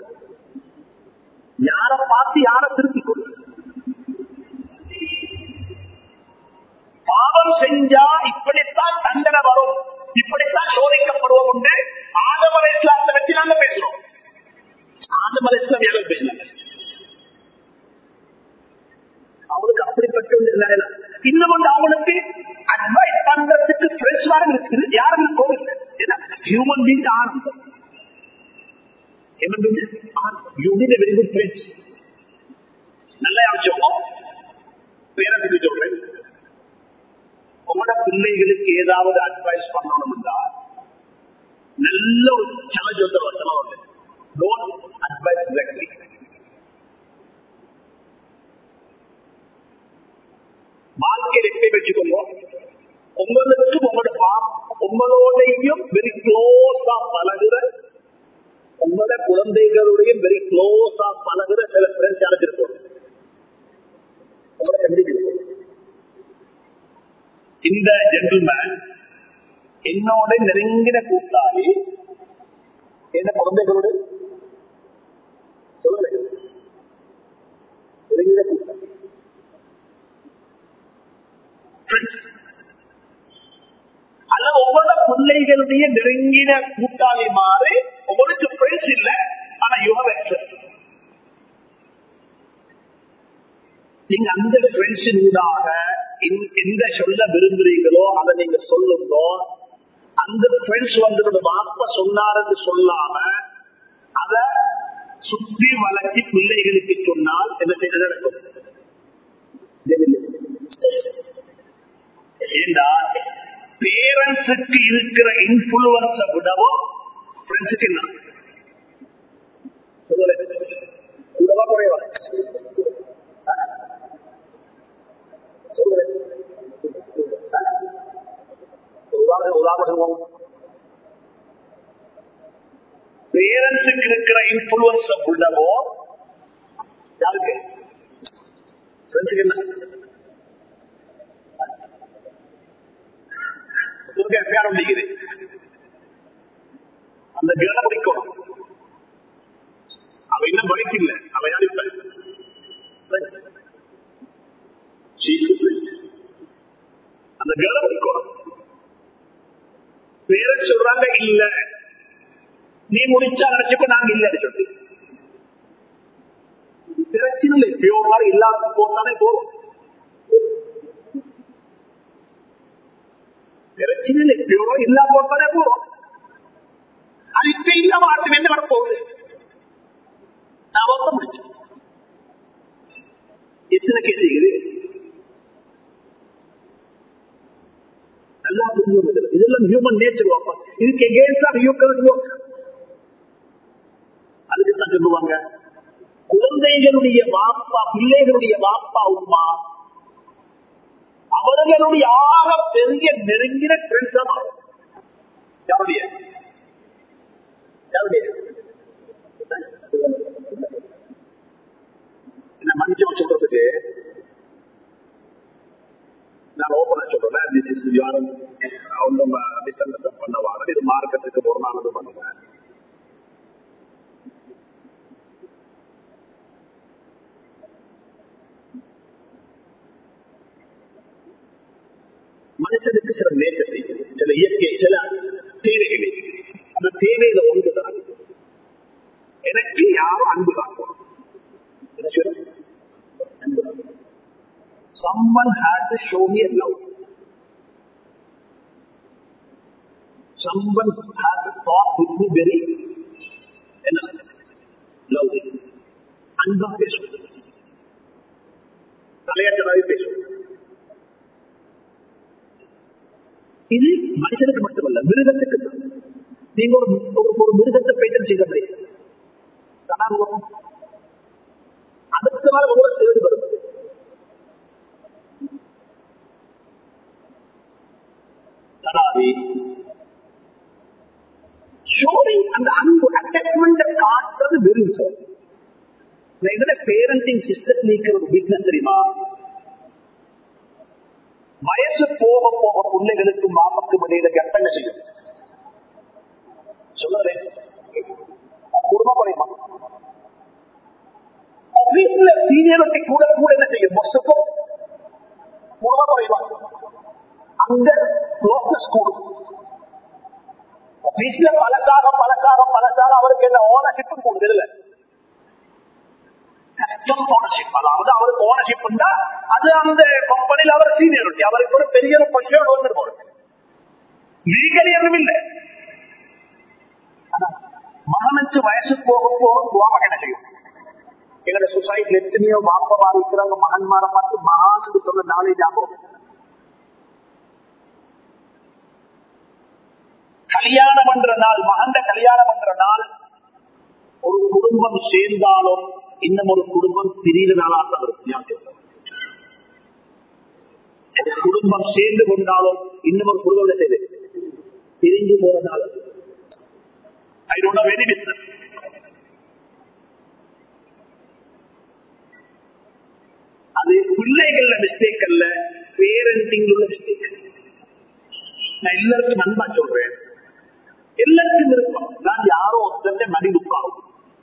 யாரை பார்த்து யாரை திருப்பிக் கொண்ட பாவம் செஞ்சா இப்படித்தான் தண்டனை வரும் இப்படித்தான் சோதிக்கப்படுவோம் உண்டு ஆதமலை இஸ்லாத்தை வச்சு நாங்க பேசுறோம் ஆதமலை இஸ்லாம் யாரும் பேசினாங்க அவனுக்கு அப்படிப்பட்ட ஒரு நிலை. இன்னும் வந்து அவனுக்கு அட்வைஸ் பண்றதுக்கு ஃப்ரெஷ் வாரம் இருக்குது யாரும் கோவில் ஹியூமன் பீங் ஆனந்தம் human being you been very good friends நல்ல யோசிச்சோம் பேரண்ட்ஸுக்கு சொல்றேன் உங்களோட பிள்ளைகளுக்கு ஏதாவது அட்வைஸ் பண்ணணும் என்றால் நல்ல ஒரு சேலஞ்ச் வந்து வசனம் வந்து டோன்ட் அட்வைஸ் டிரெக்ட்லி வாழ்க்கையில் எப்படி வச்சுக்கோங்க உங்களுக்கு உங்களோட பா- உங்களோடையும் வெரி க்ளோஸா பழகுற உங்களோட குழந்தைகளுடைய வெரி க்ளோஸா பழகுற சில ஃப்ரெண்ட்ஸ் யாருக்கு இருக்கும் உங்களோட கண்டிப்பா இருக்கும். இந்த ஜென்டில்மேன் என்னோட நெருங்கின கூட்டாளி என்ன குழந்தைகளோடு சொல்லுங்க நெருங்கின கூட்டாளி Friends. அல்ல ஒவ்வொரு பிள்ளைகளுடைய நெருங்கின கூட்டாளி மாறி உங்களுக்கு ஃப்ரெண்ட்ஸ் இல்ல ஆனா யுவர் எக்ஸஸ் நீங்க அந்த ஃப்ரெண்ட்ஸின் ஊடாக எந்த- எந்த சொல்ல விரும்புறீங்களோ அதை நீங்க சொல்லுங்க அந்த ஃப்ரெண்ட்ஸ் வந்து வாப்ப சொன்னாருன்னு சொல்லாம அத சுத்தி வளர்ச்சி பிள்ளைகளுக்கு சொன்னால் என்ன செய்ய நடக்கும் ஏண்டா பேரண்ட்ஸுக்கு இருக்கிற இன்ஃபுளுவன்ஸை விடவும் ஃப்ரெண்ட்ஸுக்கு என்ன சொல்லுங்க கூடவா குறைவா சொல்லுங்க உதாரணம் உதாரணம் பேரண்ட்ஸுக்கு இருக்கிற இன்ஃபுளுவன்ஸை விடவோ யாருக்கு ஃப்ரெண்ட்ஸுக்கு என்ன துர்கா பேரம் பிடிக்குது அந்த கேட பிடிக்கணும் அவ இன்னும் படிக்கல அவ யாரு இப்ப அந்த கேட பிடிக்கணும் பேர சொல்றாங்க இல்ல நீ முடிச்சா நினைச்சுக்கோ நாங்க இல்லன்னு சொல்லி பிரச்சனை இல்லை பியோர் இல்லாத போத்தானே போதும் பிரச்சனை இல்லை பியூரோ இல்லா போட்டாலே போறோம் அது இப்ப இல்ல மாற்றம் என்ன வரப்போகுது நான் ஒத்த முடிச்சேன் எத்தனை கேட்டீங்க நல்லா புரியும் இதுல. இதெல்லாம் ஹியூமன் நேச்சர் வாப்பா இதுக்கு எகேன்ஸ்டா ஹியூமன் ஒர்க் அதுக்கு தான் சொல்லுவாங்க குழந்தைகளுடைய வாப்பா பிள்ளைகளுடைய வாப்பா உமா அவர்களுடைய ஆக பெரிய நெருங்கின ஃப்ரெண்ட்ஸ் தான் மாறும். யாருடைய யாருடைய என்ன மன்னிச்சு சொல்றதுக்கு நான் ஓப்பனா சொல்றேன் திஸ் இஸ் யாரும் ஒன்றும் மிஸ் அண்டர்ஸ்டாண்ட் பண்ண வாங்க இது மார்க்கெட்டுக்கு பொருளானது பண்ணுங்க மனுஷனுக்கு சில நேற்று செய்யும் சில இயற்கை சில தேவைகள் அந்த தேவையில ஒன்றுதான் எனக்கு யாரும் அன்பு காக்கணும் என்ன சொல்றது? அன்பு காக்கணும். someone had to show me a love. Someone had to talk with me very என்ன love. அன்பா பேசும் தலையாட்டமாவே பேசும் இது மனுஷனுக்கு மட்டுமல்ல மிருகத்துக்கு தான். நீங்க ஒரு ஒரு- ஒரு மிருகத்தை பேச்சல் செய்ய முடியும் கனாங்குளம் அடுத்த நாள் உங்களை தேடி வரும் தடாவி ஷோரிங் அந்த அன்பு அட்டாச்மெண்ட் காட்டுறது வெறும் சார் இதுல பேரண்டிங் சிஸ்டத்தில் இருக்கிற ஒரு வீக்னஸ் தெரியுமா வயசு போக போக பிள்ளைகளுக்கு மாமக்கு இடையில கெட்ட என்ன செய்யும் சொல்லுறேன் குடும்ப குறையுமா வீட்டுல சீனியரிட்டி கூட கூட என்ன செய்யும் மொசுக்கும் குடும்ப குறையுமா கொஞ்ச க்ளோசஸ் கூடும் வீட்டுல பழசாக பழசாக பழசாக அவருக்கு என்ன ஓனர்ஷிப்பும் கூடுது இல்ல கஸ்டம் ஓனர்ஷிப் அதாவது அவருக்கு ஓனர்ஷிப் இருந்தா அது அந்த கம்பெனியில் அவர் சீனியரிட்டி அவருக்கு ஒரு பெரிய ஒரு பொசிஷன் வந்து போறது லீகலி எதுவும் இல்லை மகனுக்கு வயசு போக போக துவாம என்ன செய்யும் எங்களோட சொசைட்டில எத்தனையோ பாப்பவா இருக்கிறாங்க மகன்மாரை பார்த்து மகானுக்கு சொல்ல நாளே ஞாபகம் கல்யாணம் என்ற நாள் மகந்த கல்யாணம் என்ற நாள் ஒரு குடும்பம் சேர்ந்தாலும் இன்னும் ஒரு குடும்பம் பிரிவு நாளாக இருக்கும் குடும்பம் சேர்ந்து கொண்டாலும் இன்னும் ஒரு குடும்பம் செய்து பிரிஞ்சு போறதால I don't have any business அது பிள்ளைகள்ல மிஸ்டேக் அல்ல பேரண்டிங் உள்ள மிஸ்டேக் நான் எல்லாருக்கும் நண்பா சொல்றேன் எல்லாருக்கும் விருப்பம் நான் யாரோ ஒருத்தந்த மடி உட்காரும்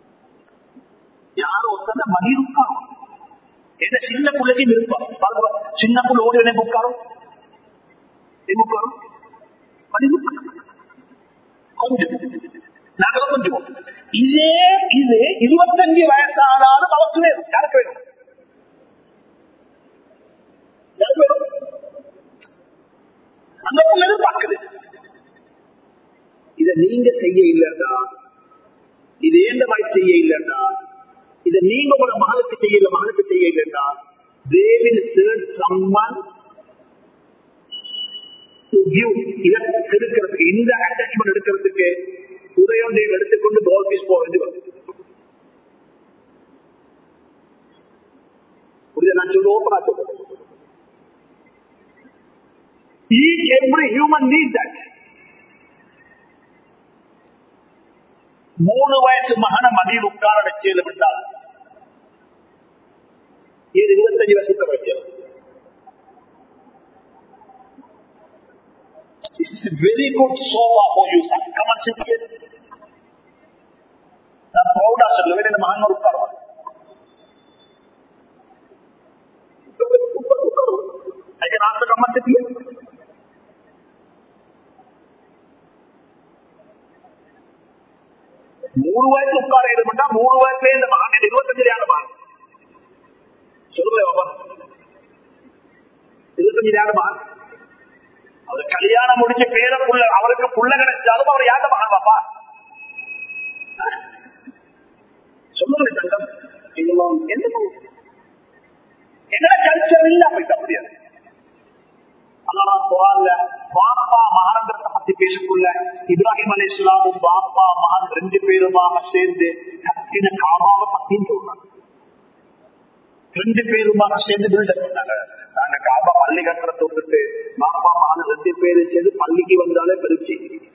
யாரோ ஒருத்தந்த மடி உட்காரும் என்ன சின்ன பிள்ளைக்கு விருப்பம் பாருங்க, சின்ன புள்ள ஓடி உடனே உட்காரும் எங்க உட்காரும் மடி உட்காரும் கொஞ்சம் நாங்க கொஞ்சம் இதே இது இருபத்தஞ்சு வயசானாலும் அவருக்கு வேணும் யாருக்கு வேணும் யாருக்கு வேணும் அந்த பொண்ணு எதிர்பார்க்குது இத நீங்க செய்ய இல்லைண்டா இது ஏந்த மாதிரி செய்ய இல்லைண்டா இத நீங்க உங்களோட மகளுக்கு செய்ய இல்ல மகளுக்கு செய்ய இல்லைண்டா they will search someone to give இதை எடுக்கிறதுக்கு இந்த அட்டாச்மெண்ட் எடுக்கிறதுக்கு உதயொன்றை எடுத்துக்கொண்டு கோல்பீஸ் போக வேண்டி வரும் புரியுதா? நான் சொல்ல ஓப்பனா சொல்றேன் each every human needs that மூணு வயசு மகன மடியில் உட்கார வச்சேன் விட்டால் ஏழு இருபத்தஞ்சு வயசு உட்கார வச்சேன் This is a very good sofa for you, son. Come and sit here. நான் proud ஆ சொல்லுவேன் இந்த மகன் உட்காருவான் I can ask the come and sit here. மூணு வயசு உட்கார இருப்பா மூணு வயசுல இந்த மகன் இருபத்தஞ்சு ஆண்டு மகன் சொல்லுங்க பாப்பா இருபத்தஞ்சு ஆண்டு மகன் அவர் கல்யாணம் முடிச்சு பேர புள்ள அவருக்கு புள்ள கிடைச்சாலும் அவர் யாருந்த மகன் பாப்பா சொல்லுங்க தங்கம் என்ன என்ன கல்ச்சர் இல்ல போயிட்ட முடியாது அல்லாஹ் குரான்ல பாப்பா மகானந்திரத்தை பத்தி பேசக்குள்ள இப்ராஹிம் அலி இஸ்லாமும் பாப்பா மகன் ரெண்டு பேருமாக சேர்ந்து கட்டின காபாவை பத்தியும் சொல்றாங்க ரெண்டு பேருமாக சேர்ந்து பில்டப் பண்ணாங்க நாங்க காபா பள்ளி கட்டுற தொட்டுட்டு பாப்பா மகன் ரெண்டு பேரும் சேர்ந்து பள்ளிக்கு வந்தாலே பெருச்சி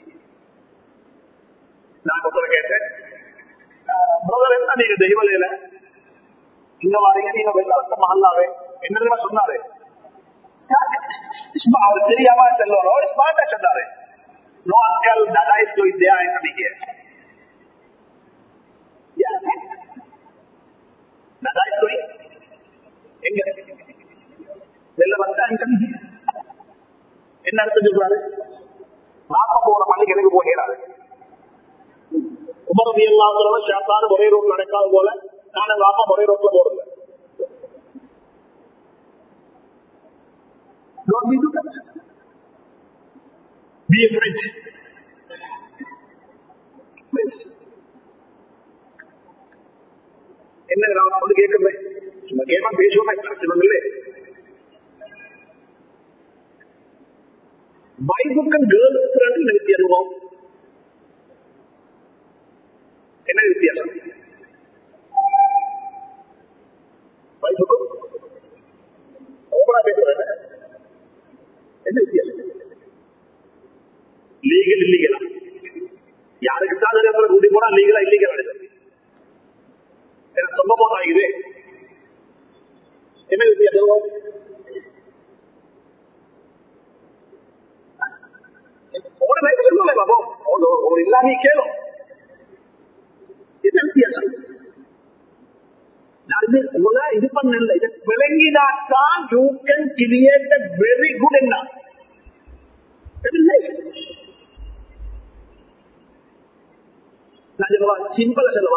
நான் ஒருத்தர கேட்டேன் பிரதர் என்ன நீங்க தெய்வலையில இங்க வரீங்க நீங்க வெள்ளாத்த மகல்லாவே என்ன தெரியுமா சொன்னாரு அவர் தெரியாம செல்வாரோ ஸ்மார்ட்டா சொன்னாரு நோ அங்கல் தடா இஸ் டூ இந்தியா என்னீங்க தடா இஸ் டூ எங்க வெளில வந்தா எங்க என்ன அர்த்தம் சொல்றாரு பாப்பா போற பள்ளிக்கு எனக்கு போகிறாரு உமரதி எல்லாம் சேத்தாரு ஒரே ரோட்ல நடக்காத போல நானும் பாப்பா ஒரே ரோட்ல போறதில்லை Don't be do that. Be a friend. Friends. என்ன நான் வந்து கேட்கிறேன் சும்மா கேட்பா பேசுவோமே பிரச்சனை இல்லை வைஃபுக்கும் கேர்ள் ஃப்ரெண்ட் வித்தியாசம் என்ன வித்தியாசம் வைஃபுக்கும் ஓபனா பேசுறேன் என்ன வித்தியாசம் லீகல் இல்லீகலா யாருக்கு தான் கூட்டி போனா லீகலா இல்லீகலா எனக்கு சொல்ல போனா இது என்ன வித்தியாசம் உங்களோட லைஃப் சொல்லுங்க பாபு ஒரு இல்லாம கேளும் என்ன வித்தியாசம் நான் உங்களை இது பண்ணல இதை விளங்கினாத்தான் you can create very good என்ன நான் சொல்லவா சிம்பிளா சொல்லவா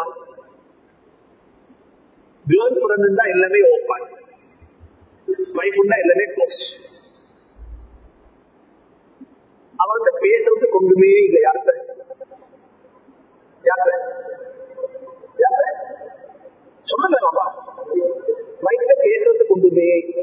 கேர்ள் ஃபிரெண்ட் தான் எல்லாமே ஓப்பன் வைஃப் எல்லாமே க்ளோஸ் அவர்கிட்ட பேசுறது கொண்டுமே இல்லை யார்கிட்ட யார்கிட்ட யார்கிட்ட சொல்லுங்க பாபா வைஃப்ட பேசுறது கொண்டுமே இல்லை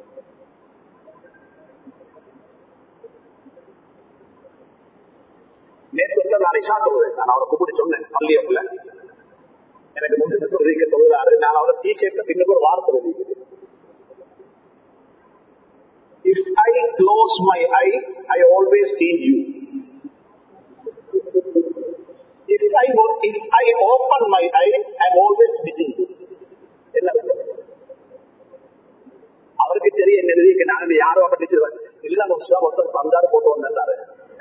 நேற்று வந்து நான் இஷா தொழுவேன் நான் அவரை கூப்பிட்டு சொன்னேன் பள்ளியப்புல எனக்கு முன்னூத்தி தொழுவிக்க தொழுகிறாரு நான் அவரை டீ ஷர்ட்ல பின்னுக்கு ஒரு வார்த்தை எழுதிக்கிறேன் If I close my eye, I always see you. If I if I open my eye, I'm always missing you. என்ன அவருக்கு தெரியும் என்ன எழுதி நான் யாரும் படிச்சு இல்ல வருஷம் ஒருத்தர் பந்தாறு போட்டு வந்தாரு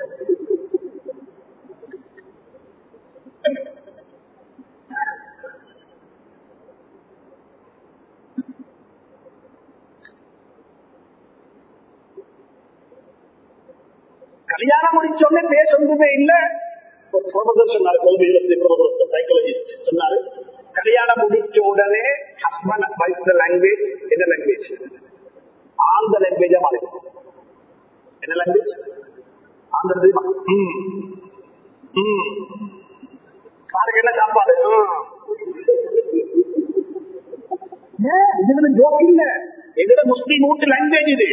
கல்யாணம் முடிச்சோடனே பேச ஒன்றுமே இல்ல ஒரு பிரபதர் சொன்னாரு கொள்கையில் பிரபதர் சைக்காலஜிஸ்ட் சொன்னாரு கல்யாணம் முடிச்ச உடனே ஹஸ்பண்ட் வைஃப் லாங்குவேஜ் என்ன லாங்குவேஜ் ஆந்த லாங்குவேஜா மாறி என்ன லாங்குவேஜ் ஆந்திர தெரியுமா காருக்கு என்ன சாப்பாடு இதுல ஜோக் இல்ல எங்கட முஸ்லீம் வீட்டு லாங்குவேஜ் இது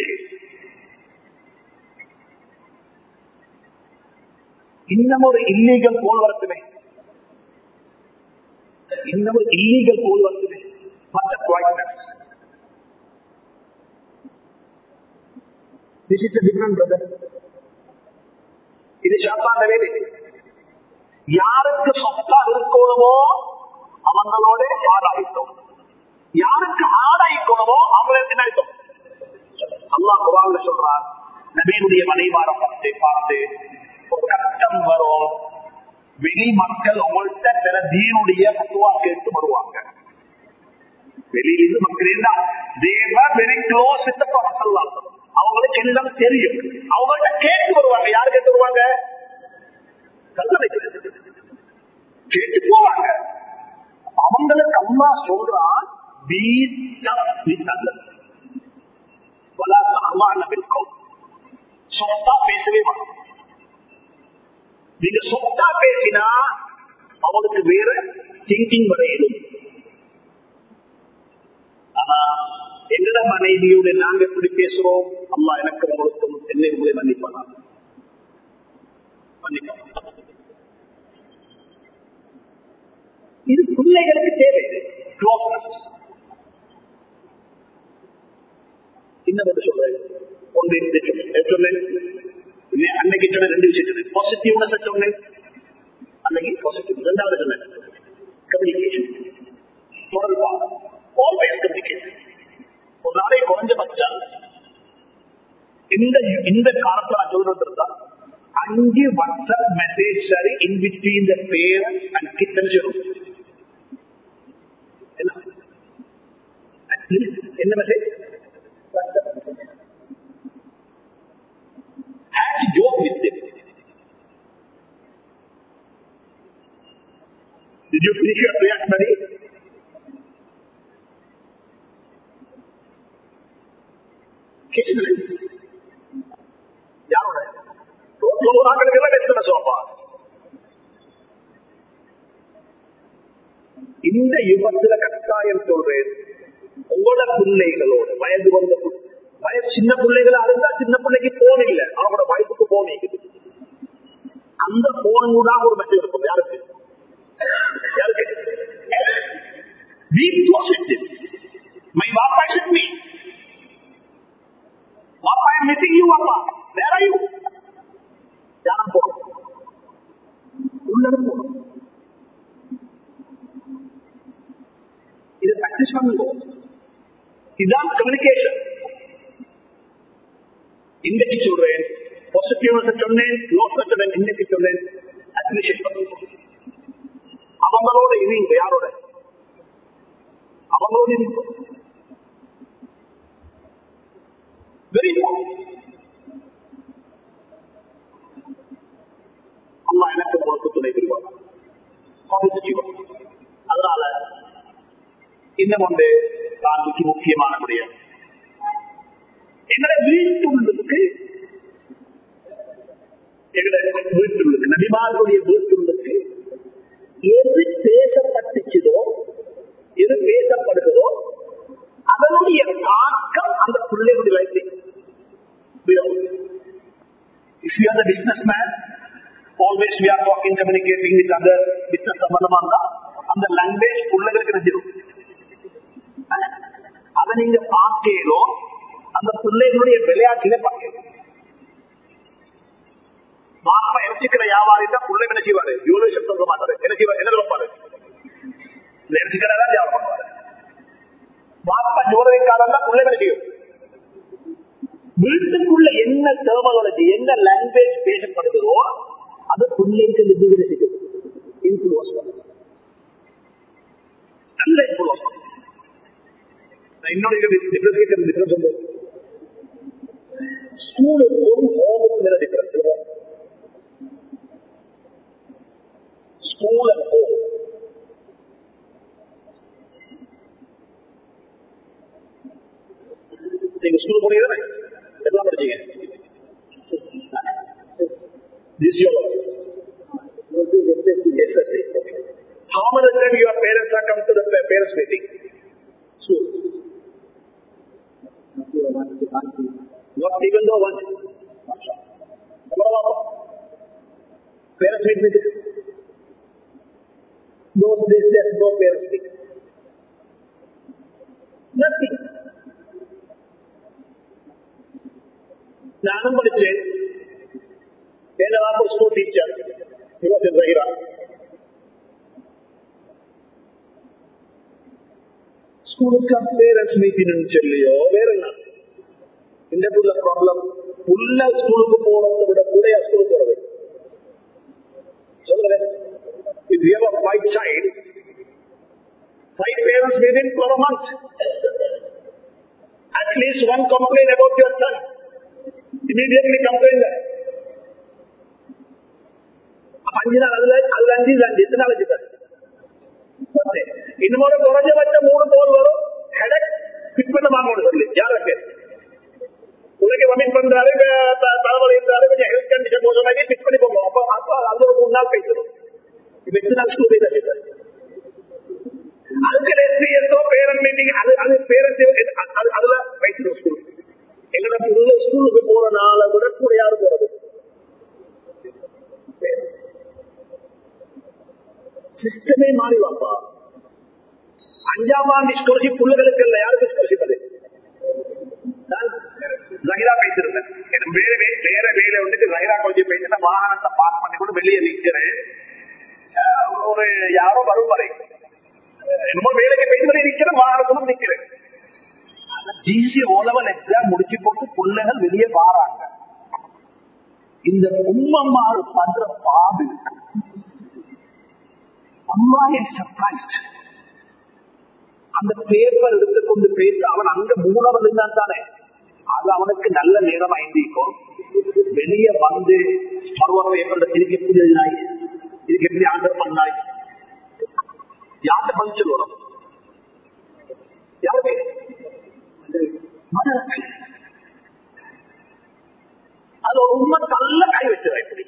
இன்னும் ஒரு இல்லீகல் போல் வரத்துமே இன்னும் ஒரு இல்லீகல் போல் வரத்துமே மற்ற quietness this is different brother இது சாப்பாண்ட வேலை யாருக்கு சொத்தா இருக்கணுமோ அவங்களோட ஆடாயிட்டோம் யாருக்கு ஆடாயிக்கணுமோ அவங்களுக்கு என்ன அர்த்தம் அல்லாஹ் குரான்ல சொல்றார் நபீனுடைய மனைவாரம் பார்த்து பார்த்து ஒரு கட்டம் வரும் வெளி மக்கள் உங்கள்கிட்ட சில தீனுடைய பத்துவா கேட்டு வருவாங்க வெளியிலிருந்து மக்கள் இருந்தா தேவர் வெரி க்ளோஸ் அவங்களுக்கு எல்லாம் தெரியும் அவங்கள்ட்ட கேட்டு வருவாங்க யாரு கேட்டு வருவாங்க கல்லறை கேட்டு போவாங்க அவங்களுக்கு அம்மா சொல்றான் சொத்தா பேசவே மாட்டோம் நீங்க சொத்தா பேசினா அவனுக்கு வேற திங்கிங் வரையிடும் ஆனா எங்கட மனைவியோட நாங்க எப்படி பேசுறோம் அம்மா எனக்கு உங்களுக்கும் என்னை உங்களை மன்னிப்பானா மன்னிப்பான் இது பிள்ளைகளுக்கு தேவை க்ளோஸ்னஸ் இன்னும் சொல்றேன் ஒன்று சொன்னேன் அன்னைக்கு சொன்ன ரெண்டு விஷயம் பாசிட்டிவ்னஸ் சொன்னேன் அன்னைக்கு பாசிட்டிவ் ரெண்டாவது சொன்னேன் கம்யூனிகேஷன் தொடர்பா ஆல்வேஸ் கம்யூனிகேஷன் ஒரு நாளை குறைஞ்சபட்சம் இந்த இந்த காலத்துல நான் சொல்றது இருந்தா அஞ்சு வாட்ஸ்அப் மெசேஜ் சரி இன் பிட்வீன் த பேர் அண்ட் கிட்டன் என்ன என்ன message WhatsApp message had to joke with them. Did you finish your prayer, buddy? யாரோட ரோட்ல ஒரு ஆக்களுக்கு எல்லாம் எத்தனை சோப்பா இந்த யுகத்துல கட்டாயம் சொல்றேன் உங்களோட பிள்ளைகளோட வயது வந்த வயசு சின்ன பிள்ளைகளா இருந்தா சின்ன பிள்ளைக்கு போன் இல்ல அவங்களோட வயசுக்கு போன் இருக்குது அந்த போன் கூட ஒரு மெசேஜ் இருக்கும் யாருக்கு யாருக்கு Be close with him. My Papa is with me. Papa, I am missing you, Papa. Where are you? தியானம் போடும் உள்ளது போடும் இது பிராக்டிஸ் பண்ணுங்க இதுதான் கம்யூனிகேஷன் இன்னைக்கு சொல்றேன் பாசிட்டிவ் சொன்னேன் லோஸ் சொன்னேன் இன்னைக்கு சொல்றேன் அப்ரிஷியேட் பண்ணுங்க அவங்களோட இணைங்க யாரோட அவங்களோட இணைங்க வெரி அம்மா எனக்கு உங்களுக்கு துணை புரிவாங்க positive. அதனால இன்னும் ஒன்று தான் மிக முக்கியமான முடியும் எங்களை வீட்டுள்ளுக்கு எங்களை வீட்டுள்ளுக்கு நபிமார்களுடைய வீட்டுள்ளுக்கு எது பேசப்பட்டுச்சதோ எது பேசப்படுகிறதோ அதனுடைய தாக்கம் அந்த பிள்ளைகளுடைய life If you are the businessman, always we are talking, communicating with others, business சம்பந்தமா இருந்தா அந்த லாங்குவேஜ் பிள்ளைகளுக்கு தெரிஞ்சிடும் அதை நீங்க பார்க்கலோ அந்த பிள்ளைகளுடைய விளையாட்டிலே பார்க்கணும் மாப்பா இறைச்சிக்கிற வியாபாரி தான் பிள்ளை என்ன செய்வாரு இவ்வளவு விஷயம் சொல்ல மாட்டாரு என்ன செய்வார் என்ன வைப்பாரு இறைச்சிக்கடை தான் வியாபாரம் பண்ணுவாரு மாப்பா ஜோரவைக்காரன் தான் பிள்ளை என்ன செய்யும் வீட்டுக்குள்ள என்ன டெர்மாலஜி என்ன லாங்குவேஜ் பேசப்படுகிறதோ அது பிள்ளைக்கு நிதிவிரசிக்கும் இன்ஃபுளுஸ் நல்ல இன்ஃபுளுஸ் இன்னொரு டிஃபரன்ஸ் ஸ்கூலுக்கும் ஹோமுக்கும் வேற டிஃபரன்ஸ் ஸ்கூல் அண்ட் ஹோம் நீங்க ஸ்கூல் போனீங்க எல்லாம் படிச்சீங்க How many times your parents are come to the parents meeting? School. Not even though once. Parents meet meeting. Those days there's no parents meeting. Nothing. ഞാനും പഠിച്ച് എന്റെ വാപ്പ school teacher Zahira ஸ்கூலுக்கு parents meeting சொல்லியோ வேற என்ன இந்த புள்ள ப்ராப்ளம் புள்ள ஸ்கூலுக்கு போறதை விட கூடயா ஸ்கூலுக்கு போறது சொல்லுங்க if you have a five child five parents within 12 months at least one complain about your son immediately complain that அஞ்சு நாள் அதுல அதுல அஞ்சு இது அஞ்சு எத்தனை நாள் வச்சுப்பாரு இன்னும் குறைஞ்சபட்ச மூணு போர் வரும் ஹெடக் பிட் பண்ண வாங்கணும் சொல்லி யார பேர் உலக வமிட் பண்றாரு தலைவலி இருந்தாரு கொஞ்சம் ஹெல்த் கண்டிஷன் போதும் பிட் பண்ணி போகணும் அப்ப அப்ப அது ஒரு மூணு நாள் பேசணும் இப்ப எத்தனை நாள் ஸ்கூல் பேச பேசுறாரு அதுக்கு எஸ்பிஎஸ்ஓ பேரண்ட் மீட்டிங் அது அது பேரண்ட் அதுல வைக்கணும் ஸ்கூல் எங்களோட பிள்ளை ஸ்கூலுக்கு போறனால விட கூட யாரு போறது சிஸ்டமே மாறி வாப்பா அஞ்சாம் ஆண்டு ஸ்காலர்ஷிப் பிள்ளைகளுக்கு இல்ல யாருக்கு ஸ்காலர்ஷிப் அது ஜகிரா பேசிருந்தேன் எனக்கு வேற வேற வேலை வந்துட்டு ஜகிரா கொஞ்சம் பேசிட்டு வாகனத்தை பார்க் பண்ணி கூட வெளியே நிற்கிறேன் ஒரு யாரோ வரும் வரை என்னமோ வேலைக்கு பேசி வரை நிற்கிறேன் வாகனத்தும் நிற்கிறேன் ஜிசி ஓலவல் எக்ஸாம் முடிச்சு போட்டு பிள்ளைகள் வெளியே வாராங்க இந்த உம்மம்மாறு பண்ற பாடு அம்மா சர்ப்ரைஸ்ட் அந்த பேப்பர் எடுத்துக்கொண்டு பேச அவன் அங்க மூணாவது இருந்தான் தானே அது அவனுக்கு நல்ல நேரம் ஐந்திக்கும் வெளியே வந்து பருவ பேப்பர் இதுக்கு எப்படி எழுதினாய் இதுக்கு எப்படி ஆர்டர் பண்ணாய் யார்கிட்ட பதில் சொல்லணும் யாருக்கு அது ஒரு உண்மை நல்ல கை வச்சுதா இப்படி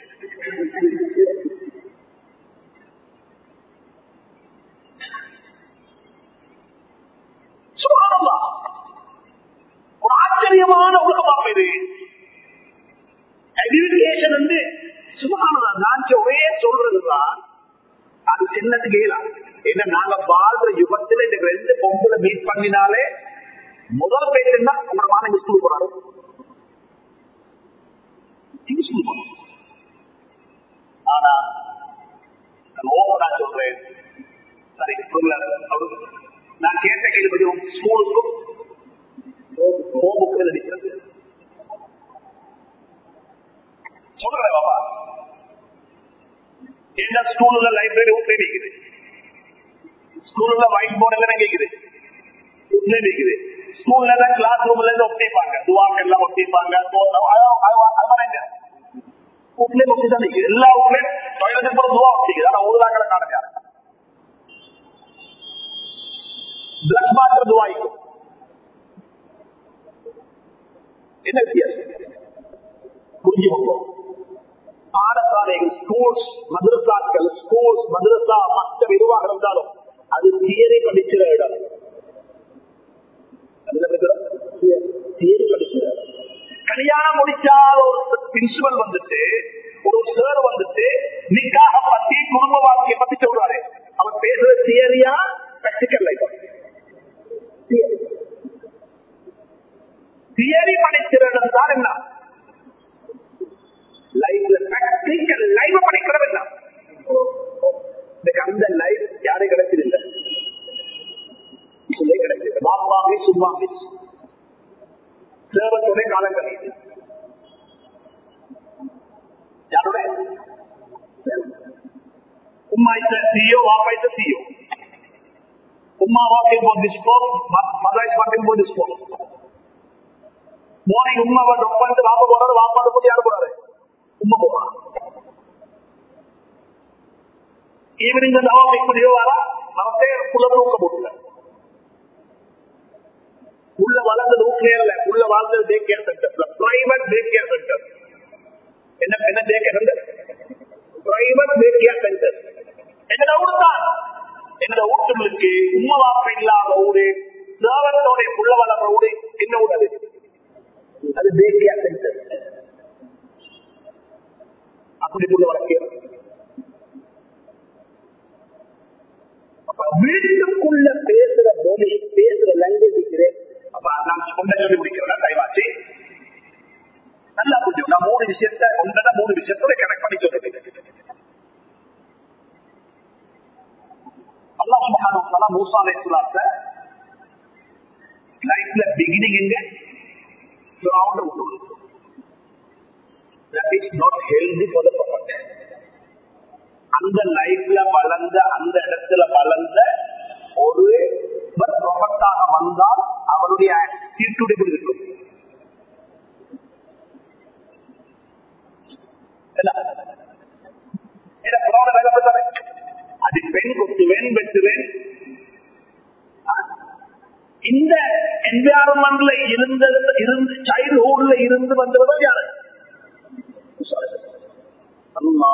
ஒரு ஆச்சரியமான உலகமாக இது எஜுகேஷன் வந்து சுகாதாரம் நான் ஒரே சொல்றதுதான் அது சின்னத்துக்கு இயலாம் ஏன்னா நாங்க வாழ்ற யுகத்துல இந்த ரெண்டு பொம்பளை மீட் பண்ணினாலே முதல் பேசுனா உங்களோட மாணவி ஸ்கூல் போறாரு ஸ்கூல் போறோம் ஆனா நான் ஓப்பனா சொல்றேன் சரி நான் கேட்ட கேள்வி ஸ்கூலுக்கும் ஹோமுக்கு நடிக்கிறது சொல்றேன் பாபா எந்த ஸ்கூல்ல லைப்ரரி வீட்ல நிக்குது ஸ்கூல்ல ஒயிட் போர்டு எல்லாம் கேக்குது வீட்ல நிக்குது ஸ்கூல்ல தான் கிளாஸ் ரூம்ல இருந்து ஒட்டிப்பாங்க துவாக்கு எல்லாம் ஒட்டிப்பாங்க அது மாதிரி எங்க வீட்லயே ஒட்டி தான் நிக்குது எல்லா வீட்லயும் டாய்லெட் போற துவா ஒட்டிக்குது ஆனா ஊருதாக்களை காணுங்க பிளட் மாற்றது வாய்க்கும் என்ன வித்தியாசம் புரிஞ்சுக்கோங்க பாடசாலைகள் ஸ்கூல்ஸ் மதரசாக்கள் ஸ்கூல்ஸ் மதரசா மற்ற எதுவாக இருந்தாலும் அது தியரி படிக்கிற இடம் தியரி படிக்கிற இடம் கல்யாணம் முடிச்சால் ஒரு பிரின்சிபல் வந்துட்டு ஒரு சார் வந்துட்டு நிக்காக பத்தி குடும்ப வாழ்க்கையை பத்தி சொல்றாரு அவர் பேசுற தியரியா பிராக்டிக்கல் லைஃப் தியரி படிக்கிறது தான் என்ன லைஃப்ல பிராக்டிக்கல் லைஃப் படிக்கிறது என்ன அந்த லைஃப் யாரும் கிடைச்சதில்லை சொல்லே கிடைச்சது பாப்பாவே சும்மாவே சேவத்தோட காலம் கழியுது யாரோட உம்மா இத்த சிஓ வாப்பா இத்த சிஓ உம்மா walking for this phone, mother is walking for this phone. Morning உம்மா வந்து உட்காந்து வாப்பா போறாரு வாப்பாடு போட்டு யாரு போறாரு உம்மா போறாரு ஈவினிங் வந்து அவன் இப்படியோ வரா அவத்தே புள்ள தூக்க போட்டுல உள்ள வளர்ந்தது ஊக்கியர்ல உள்ள வாழ்ந்தது day care centre private day care centre என்ன என்ன day care centre private day care centre என்னோட ஊர் தான் என்னோட ஊட்டுகளுக்கு உண்மை வாப்ப இல்லாத ஊரு சேவத்தோட புள்ள வளர்ற ஊரு என்ன ஊர் அது அது டே கேர் சென்டர் அப்படி புள்ள வளர்க்கிறார் வீட்டுக்குள்ள பேசுற மொழி பேசுற லாங்குவேஜ் இருக்கிறேன் அப்ப நான் ஒன்றை சொல்லி முடிக்கிறேன் டைமாச்சு நல்லா புரியும் நான் மூணு விஷயத்த ஒன்றரை மூணு விஷயத்தோட கனெக்ட் பண்ணி சொல்றேன் அல்லா சுபஹான மூசா அலைஹிஸ்ஸலாத்த லைஃப்ல பிகினிங் எங்க ஃபிரௌன் விட்டு that is not healthy for the prophet அந்த லைஃப்ல வளர்ந்த அந்த இடத்துல வளர்ந்த ஒரு ப்ரொஃபட்டாக வந்தால் அவருடைய ஆட்டிடியூட் எப்படி இருக்கும் அது பெண் கொத்துவேன் வெட்டுவேன் இந்த என்விரான்மெண்ட்ல இருந்த இருந்து சைல்ட்ஹுட்ல இருந்து வந்தவர்கள் யாரு அம்மா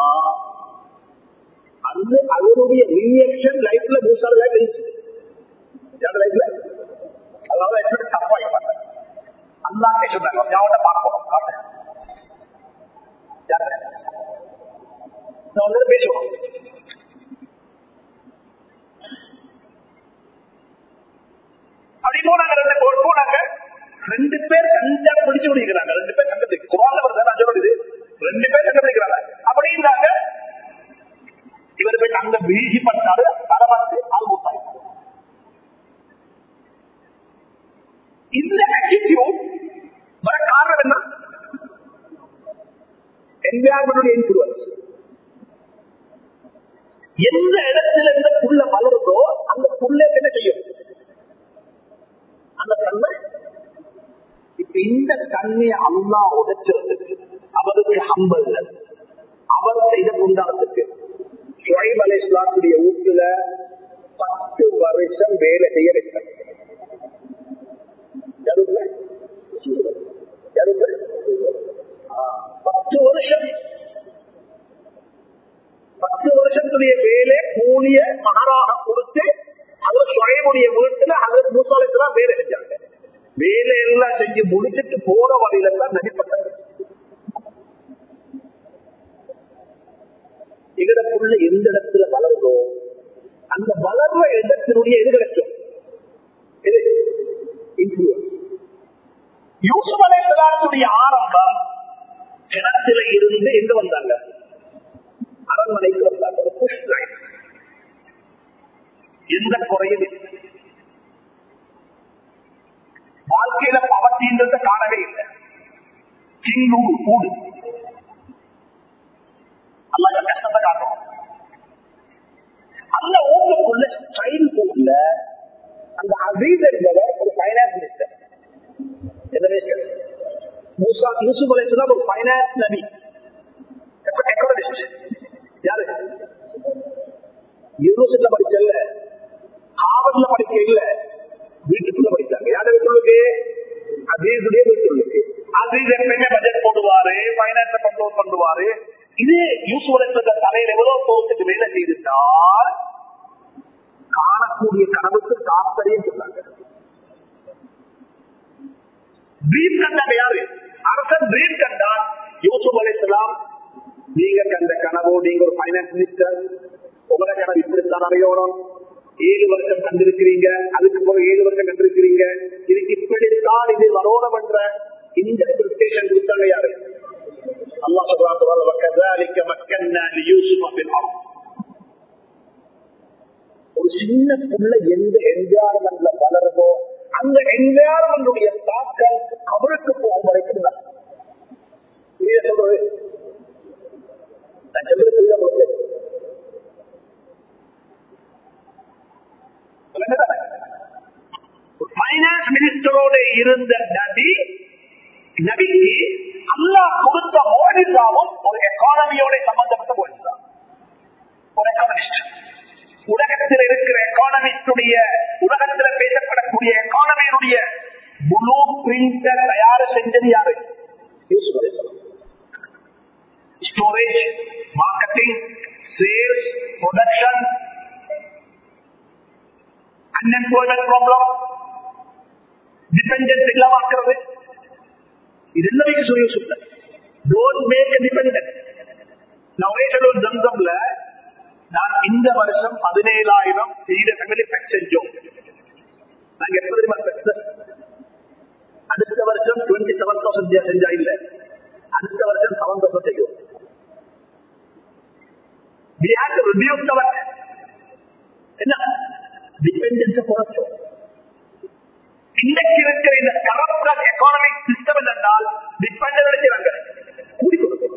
அந்த அவருடைய ரியாக்ஷன் லைஃப்ல மூசால இருந்துச்சு யார் லைஃப்ல அதாவது எப்படி தப்பா இருப்பாங்க அல்லா கேட்டாங்க யாவோட பார்க்கணும் காட்டு யாரு நான் வந்து பேசுவோம் அப்படி போனாங்க ரெண்டு பேர் போனாங்க ரெண்டு பேர் சண்டை பிடிச்சு முடிக்கிறாங்க ரெண்டு பேர் சண்டை குரான் வருது நான் சொல்றது ரெண்டு பேர் சண்டை பிடிக்கிறாங்க அப்படின்றாங்க இவர் போய் அங்க வீழ்ச்சி பண்ணாரு தலை பார்த்து ஆள் மூட்டாங்க இந்த ஆட்டிடியூட் வர காரணம் என்ன என்விரான்மெண்ட் இன்ஃபுளுன்ஸ் எந்த இடத்துல இந்த புள்ள வளருதோ அந்த புள்ள என்ன செய்யும் அந்த தன்மை இப்ப இந்த தன்மையை அல்லா உடைச்சிருந்தது அவருக்கு ஹம்பல் அவர் செய்த குண்டானத்துக்கு ஷுவைப் அலி இஸ்லாத்துடைய வீட்டுல பத்து வருஷம் வேலை செய்ய வைத்தார் பத்து வருஷம் பத்து வருஷத்துடைய வேலை கூலிய மகராக கொடுத்து அவர் சுயமுடைய வீட்டுல அதற்கு மூசாலத்துலாம் வேலை செஞ்சாங்க வேலை எல்லாம் செஞ்சு முடிச்சுட்டு போற வழியில தான் நடிப்பட்டாங்க எங்கடக்குள்ள எந்த இடத்துல வளருதோ அந்த வளர்ற இடத்தினுடைய எது கிடைக்கும் யூசுப் அலைசலாத்துடைய ஆரம்பம் கிணத்துல இருந்து எங்க வந்தாங்க அரண்மனைக்கு வந்தாங்க ஒரு புஷ் லைன் எந்த குறையும் இல்லை வாழ்க்கையில பவத்தின்றத காணவே இல்லை கிங்கூடு கூடு அல்லாத கஷ்டத்தை காட்டும் அந்த ஊருக்குள்ள சைல்ட்ஹுட்ல அந்த அசீஸ் என்பவர் ஒரு பைனான்ஸ் மினிஸ்டர் எந்த மினிஸ்டர் மூசா யூசுப் அலைசுலாம் ஒரு பைனான்ஸ் நபி எக்கனாமிஸ்ட் யாரு யூனிவர்சிட்டியில படிச்ச இல்ல ஹார்வர்ட்ல படிக்க இல்ல பைனான்ஸை கண்ட்ரோல் பண்ணுவாரு இது யூசுவல் தலையில் எவ்வளவு தோத்துக்கு வேலை செய்திருந்தால் காணக்கூடிய கனவுக்கு தாற்பயம் சொன்னாங்க ட்ரீம் கண்டாங்க யாரு அரசன் ட்ரீம் கண்டான் யூசுப் அலிஸ்லாம் நீங்க கண்ட கனவு நீங்க ஒரு பைனான்ஸ் மினிஸ்டர் உங்களோட கனவு இப்படித்தான் அறியணும் ஏழு வருஷம் கண்டிருக்கிறீங்க அதுக்கு பிறகு ஏழு வருஷம் கண்டிருக்கிறீங்க இதுக்கு இப்படித்தான் இது வரோணம் என்ற இந்த எக்ஸ்பெக்டேஷன் கொடுத்தாங்க யாரு அல்லாஹ் சொல்றாங்க وكذلك مكنا ليوسف في الارض ஒரு சின்ன புள்ள எந்த என்விரான்மெண்ட்ல வளருதோ அந்த என்விரான்மெண்டுடைய தாக்கம் அவருக்கு போகும் வரைக்கும் தான் புரியுதா சொல்றது நான் சொல்றது புரியுதா உங்களுக்கு பைனான்ஸ் மினிஸ்டரோட இருந்த நபி நபிக்கு அல்லாஹ் கொடுத்த மோடிசாவும் ஒரு எக்கானமியோட சம்பந்தப்பட்ட மோடிசா ஒரு எக்கானமிஸ்ட் உலகத்தில் இருக்கிற எக்கானமிஸ்டுடைய உலகத்தில் பேசப்படக்கூடிய எக்கானமியினுடைய முழு பிரிண்ட தயார் செஞ்சது யாரு storage marketing sales production unemployment problem dependence இல்லாம ஆக்குறது இது எல்லாமே சொல்லி சொல்றேன் டோன்ட் மேக் டிபெண்டன்ட் நவேஷன் தந்தம்ல நான் இந்த வருஷம் பதினேழாயிரம் செய்த ஃபேமிலி பெக் செஞ்சோம் நாங்க எப்ப தெரியுமா சக்சஸ் அடுத்த வருஷம் டுவெண்ட்டி செவன் தௌசண்ட் செஞ்சா இல்ல அடுத்த வருஷம் செவன் தௌசண்ட் செய்யும் We have to reduce our என்ன டிபெண்டன்ஸ் குறைச்சோம் இன்னைக்கு இருக்கிற இந்த கரப்டட் எக்கானமிக் சிஸ்டம் என்றால் டிபெண்டன்ட் நினைக்கிறாங்க கூடி கொடுக்கும்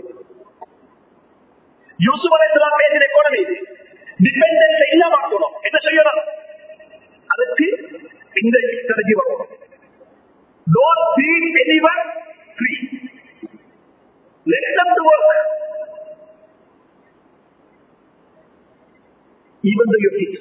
யூசுப் அலைஹிஸ்ஸலாம் பேசின எக்கானமி இது டிபெண்டன்ஸ் இல்லாம ஆக்கணும் என்ன செய்யணும் அதுக்கு இந்த ஸ்ட்ராட்டஜி வரணும் don't feel anyone free let them to work even though you fix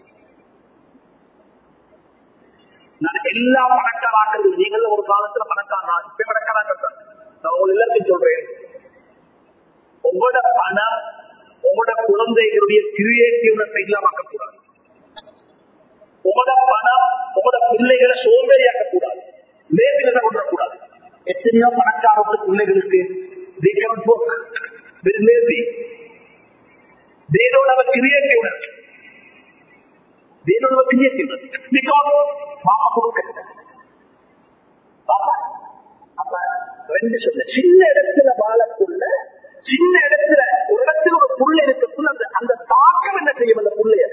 நான் எல்லா பணக்காராக்கிறது நீங்கள் ஒரு காலத்துல பணக்காரா இப்ப பணக்காராக்க நான் உங்க எல்லாருக்கும் சொல்றேன் உங்களோட பணம் உங்களோட குழந்தைகளுடைய கிரியேட்டிவ்னஸ் இல்லாமக்க கூடாது உங்களோட பணம் உங்களோட பிள்ளைகளை சோம்பேறியாக்க கூடாது லேசினதை கொண்டுடக்கூடாது எத்தனையோ பணக்காரோட பிள்ளைகளுக்கு they cannot work very lazy they don't have a creativeness they don't have a creativeness because பாப்பா கொடுக்க பாப்பா அப்ப ரெண்டு சொல்ல சின்ன இடத்துல வாழக்குள்ள சின்ன இடத்துல ஒரு இடத்துல ஒரு புள்ள இருக்கக்குள்ள அந்த அந்த தாக்கம் என்ன செய்யும் அந்த புள்ளைய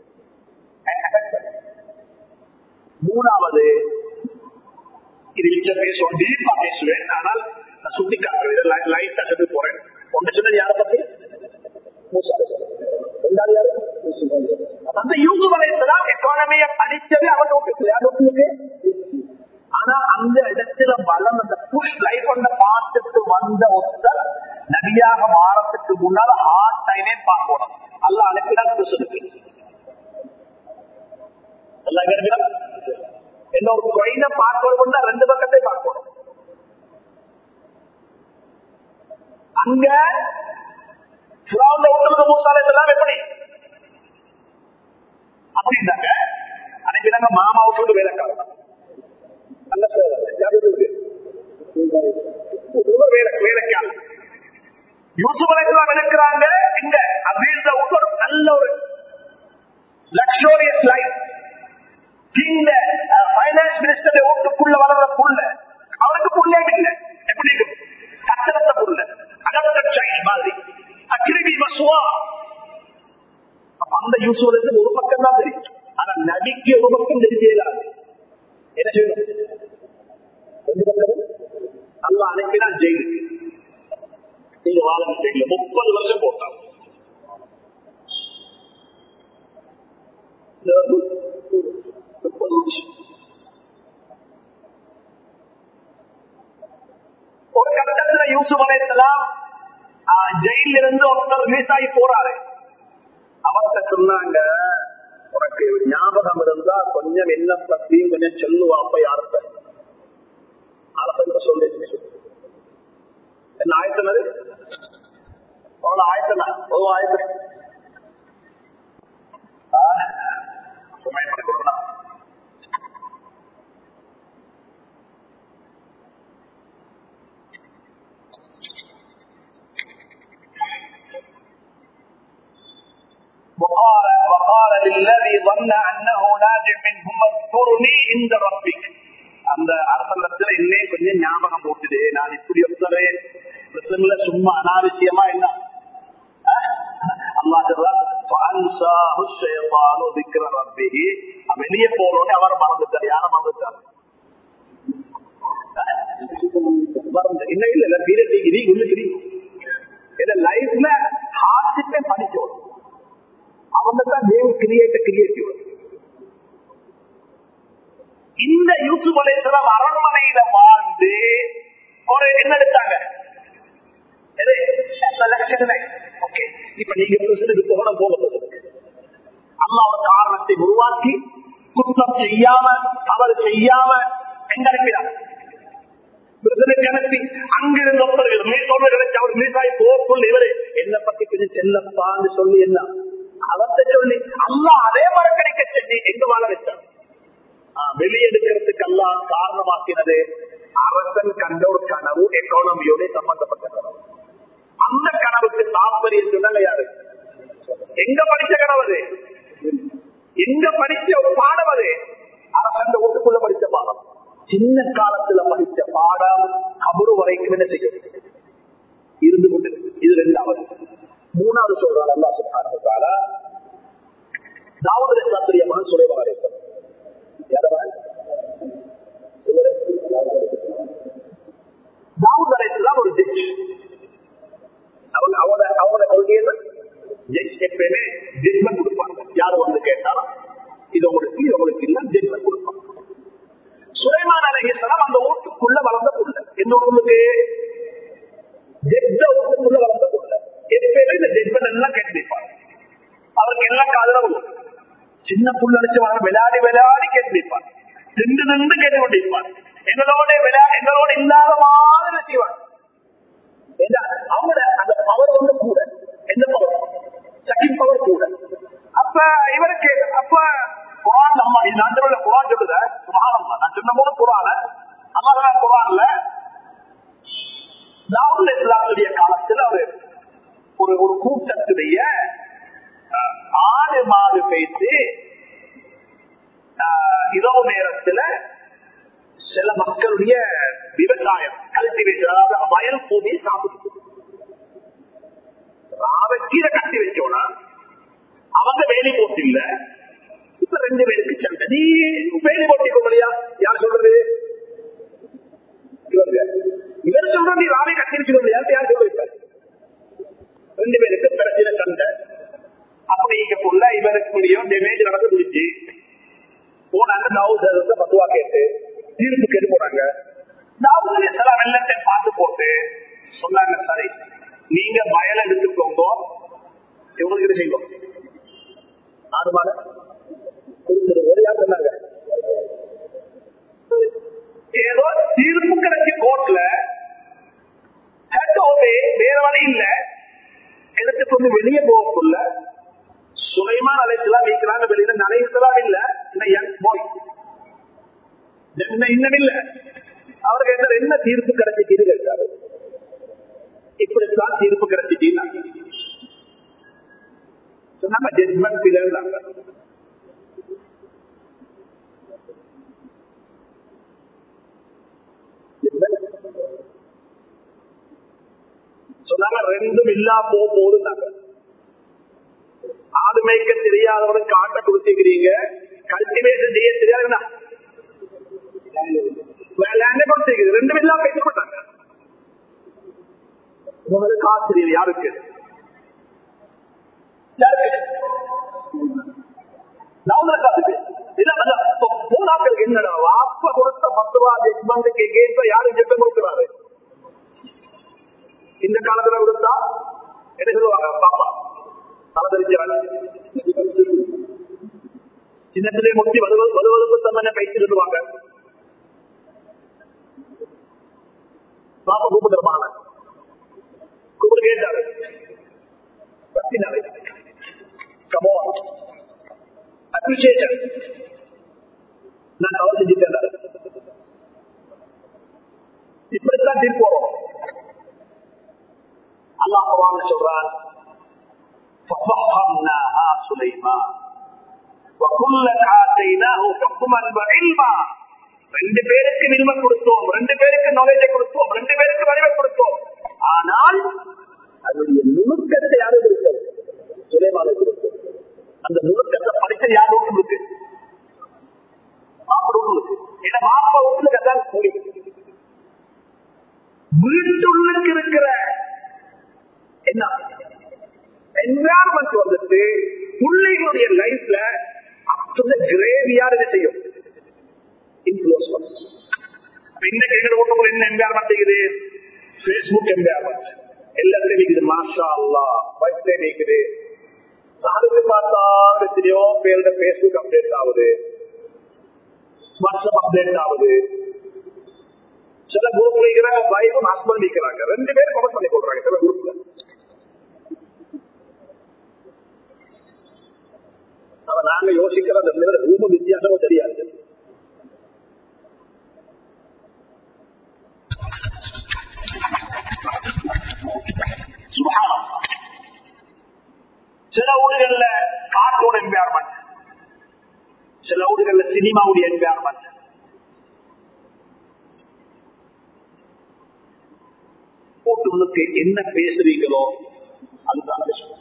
மூணாவது இது மிச்சம் பேசுவோம் டீப்பா பேசுவேன் ஆனால் நான் சுட்டி காட்டுறேன் லைட்டா சொல்லி போறேன் ஒன்று சொன்னது யாரை பத்தி மூசா ரெண்டாவது யாரு அந்த யூசுப் அலைஹிஸ்ஸலாம் எக்கானமிய படிச்சது அவன் நோக்கத்துல யார் நோக்கத்துக்கு ஆனா அந்த இடத்துல பலம் அந்த புஷ் லைஃப் அந்த பார்த்துட்டு வந்த ஒருத்தர் நபியாக மாறத்துக்கு முன்னால் ஹார்ட் டைமே பார்க்கணும் அல்ல அனுப்பினால் புருஷனுக்கு என்ன ஒரு குறைந்த பார்க்கணும் ரெண்டு பக்கத்தை பார்க்கணும் அங்க விட்டுறது மூசாலை எல்லாம் எப்படி அப்படின்னாங்க அனுப்பினாங்க மாமா விட்டு வேலைக்காரன் நல்ல வேலை வேலைக்காரன் யூசுப் அலைஹிஸ்ஸலாம் இருக்கிறாங்க இங்க அப்படின்ற ஒரு நல்ல ஒரு லக்ஸோரியஸ் லைஃப் இந்த பைனான்ஸ் மினிஸ்டர் ஓட்டுக்குள்ள வளர்ற புள்ள அவனுக்கு புள்ளே இல்லை எப்படி இருக்கும் கட்டணத்த புள்ள அகத்த சைல்ட் மாதிரி அக்கிரிபி மசுவா அப்ப அந்த யூசுவலுக்கு ஒரு பக்கம் தான் தெரியும் ஆனா நபிக்கு ஒரு பக்கம் தெரிஞ்சாது என்ன செய்யணும் ரெண்டு பக்கமும் அல்ல அனுப்பினா ஜெயிலுக்கு நீங்க வாழ ஜெயில முப்பது வருஷம் போட்டான் முப்பது வருஷம் ஒரு கட்டத்துல யூசுப் அலைஹிஸ்ஸலாம் ஜெயில இருந்து ஒருத்தர் ரிலீஸ் ஆகி போறாரு அவர்கிட்ட சொன்னாங்க உனக்கு ஞாபகம் இருந்தா கொஞ்சம் என்ன பத்தியும் கொஞ்சம் சொல்லுவாப்ப யாருப்ப அரசன் சொல்லி என்ன ஆயத்தனது அவ்வளவு ஆயத்தனா ஒரு ஆயத்தம் சுமை பண்ணிக்கொள்ளணும் وقال وقال للذي ظن انه ناج منهم اذكرني عند ربك அந்த அரசங்கத்துல இன்னே கொஞ்சம் ஞாபகம் போட்டுது நான் இப்படி ஒருத்தரே பிரசன்ல சும்மா அனாவசியமா என்ன வெளியே போறோன்னு அவர் மறந்துட்டார் யார மறந்துட்டார் இன்னும் இல்ல பீரியட் டிகிரி உள்ள தெரியும் லைஃப்ல ஹார்ட் படிச்சோம் அவங்க தான் தேவ் கிரியேட்ட கிரியேட்டிவ் இந்த யூசுப் அலைசலாம் அரண்மனையில வாழ்ந்து ஒரு என்ன எடுத்தாங்க இப்ப நீங்க பிரசிடன்ட் போகணும் போக அம்மா ஒரு காரணத்தை உருவாக்கி குற்றம் செய்யாம தவறு செய்யாம எங்க அனுப்பினார் அனுப்பி அங்கிருந்து அவர் மீசாய் போக்குள் இவரு என்ன பத்தி கொஞ்சம் செல்லப்பான்னு சொல்லி என்ன அவத்தை சொல்லி அல்லா அதே மரக்கணிக்க செஞ்சு எங்க வாழ வச்சார் வெளியெடுக்கிறதுக்கு எல்லாம் காரணமாக்கினது அரசன் கண்ட ஒரு கனவு எக்கானமியோட சம்பந்தப்பட்ட கனவு அந்த கனவுக்கு தாற்பயம் சொன்னாங்க யாரு எங்க படிச்ச கனவு அது எங்க படிச்ச ஒரு பாடம் அது அரசன் வீட்டுக்குள்ள படிச்ச பாடம் சின்ன காலத்துல படிச்ச பாடம் கபரு வரைக்கும் என்ன செய்யும் இருந்து கொண்டு இது ரெண்டாவது மூணாவது சொல்றாரு அல்லா சுபான தாவூத் அலிஸ்லாத்துடைய மகன் சுலைமான் அலிஸ்லாம் தாவூத் அலிஸ்லாம் ஒரு ஜட்ஜ் அவங்க அவங்களோட அவங்களோட கொள்கை என்ன ஜட்ஜ் எப்பயுமே ஜட்மெண்ட் கொடுப்பாங்க யாரு வந்து கேட்டாலும் இது உங்களுக்கு இது உங்களுக்கு இல்ல ஜட்மெண்ட் கொடுப்பாங்க சுலைமான் அலிஸ்லாம் அந்த ஓட்டுக்குள்ள வளர்ந்த புள்ள எந்த ஊருக்கு ஜட்ஜ ஓட்டுக்குள்ள வளர்ந்த புள்ள எப்பயுமே இந்த ஜட்மெண்ட் எல்லாம் கேட்டிருப்பாங்க அவருக்கு எல்லாம் காதல சின்ன புல் அடிச்சு வர விளையாடி விளையாடி கேட்டிருப்பார் நின்று நின்று கேட்டு கொண்டிருப்பார் எங்களோட விளையாட எங்களோட இல்லாத மாதிரி செய்வார் அவங்களோட அந்த பவர் வந்து கூட எந்த பவர் சக்தி பவர் கூட அப்ப இவருக்கு அப்ப குரான் நம்ம நான் சொல்ல குரான் சொல்லுத குரான் நான் சொன்ன போது குரான அம்மா குரான்ல தாவூத் இஸ்லாமுடைய காலத்தில் அவர் ஒரு ஒரு கூட்டத்துடைய ஆடு மாடு பேசி இரவு நேரத்துல சில மக்களுடைய விவசாயம் கல்டிவேஷன் அதாவது வயல் பூமி சாப்பிட்டு ராவக்கீரை கட்டி வச்சோன்னா அவங்க வேலி போட்டு இல்ல இப்ப ரெண்டு பேருக்கு சண்டை நீ வேலி போட்டிக்கோ இல்லையா யார் சொல்றது இவங்க இவர் சொல்ற நீ ராவை கட்டி வச்சுக்கோ இல்லையா யார் சொல்றது ரெண்டு பேருக்கு பிரச்சனை சண்டை அப்படி இங்கக்குள்ள இவருக்குள்ளயும் டேமேஜ் நடந்து முடிச்சு போனாங்க தாவூத் பத்துவா கேட்டு தீர்ப்பு கேட்டு போனாங்க தாவூத் சில வெள்ளத்தை பார்த்து போட்டு சொன்னாங்க சரி நீங்க வயல் எடுத்துக்கோங்க இவங்களுக்கு என்ன செய்வோம் ஆறு மாத கொடுத்துருவோம் யார் சொன்னாங்க ஏதோ தீர்ப்பு கிடைச்சி கோர்ட்ல வேற வழி இல்ல எடுத்துக்கொண்டு வெளியே போகக்குள்ள சுலைமான் அலைச்சலாம் வீக்கிறாங்க வெளியில நினைக்கலாம் இல்ல போய் இன்னும் இல்ல அவர் கேட்டார் என்ன தீர்ப்பு கிடைச்சிட்டு கேட்டாரு இப்படித்தான் தீர்ப்பு கிடைச்சிட்டீங்க சொன்னாங்க ஜட்மெண்ட் இல்லைன்னாங்க சொன்னாங்க ரெண்டும் இல்லா போ போதுன்னாங்க ஆடு மேய்க்க தெரியாதவனுக்கு காட்ட கொடுத்துக்கிறீங்க கல்டிவேஷன் செய்ய தெரியாதுன்னா ரெண்டு இல்லாம பேசப்பட்டாங்க உங்களுக்கு ஆசிரியர் யாருக்கு போனாக்களுக்கு என்னடா வாப்ப கொடுத்த பத்துவா ஜட்மெண்ட்டுக்கு கேட்ப யாரும் ஜட்டம் கொடுக்கிறாரு இந்த காலத்துல கொடுத்தா என்ன சொல்லுவாங்க பாப்பா தலதரிச்சவன் சின்னத்திலே முட்டி வலுவலுப்பு தம்மனை பயிற்சி சொல்லுவாங்க பாப்பா கூப்பிட்டுருப்பாங்க வந்து கேட்டாரு பத்தினாரு கமோன் அப்ரிசியேஷன் நான் தவறு செஞ்சுட்டேன் இப்படித்தான் தீர்ப்பு வரும் அல்லாஹ் சொல்றான் ففهمناها سليمان وكلا آتيناه حكما وعلما ரெண்டு பேருக்கு நில்ம கொடுத்தோம் ரெண்டு பேருக்கு நாலேஜை கொடுத்தோம் ரெண்டு பேருக்கு வடிவை கொடுத்தோம் ஆனால் அதனுடைய நுணுக்கத்தை யாரு கொடுத்தோம் சுலைமான கொடுத்தோம் அந்த நுணுக்கத்தை படித்த யார் வீட்டுக்கு மாப்ப வீட்டுக்கு ஏன்னா மாப்ப வீட்டுக்கு அதான் மொழி வீட்டுள்ளுக்கு இருக்கிற என்ன என்வாரன்மெண்ட் வந்துட்டு பிள்ளைகளுடைய லைஃப்ல அப்படி கிரேவியார் இது செய்யும் இன்ஃபுளுஸ் இன்னைக்கு எங்க வீட்டுக்குள்ள என்ன என்வாரன்மெண்ட் இருக்குது பேஸ்புக் என்வாரன்மெண்ட் எல்லாத்துலயும் இருக்குது மாஷா அல்லா வைஃப்ல நீக்குது சாருக்கு பார்த்தா எத்தனையோ பேரோட பேஸ்புக் அப்டேட் ஆகுது வாட்ஸ்அப் அப்டேட் ஆகுது சில குரூப்ல இருக்கிற வைஃபும் ஹஸ்பண்ட் இருக்கிறாங்க ரெண்டு பேரும் கமெண்ட் பண்ணி கொள்றாங்க சில குரூப்ல அவ நாங்க யோசிக்கிற அந்த ரூப வித்தியாசமும் தெரியாது சில ஊர்கள்ல காட்டோட என்வியார்மெண்ட் சில ஊர்கள்ல சினிமாவுடைய என்வியார்மெண்ட் போட்டு என்ன பேசுறீங்களோ அதுதான் பேசுவோம்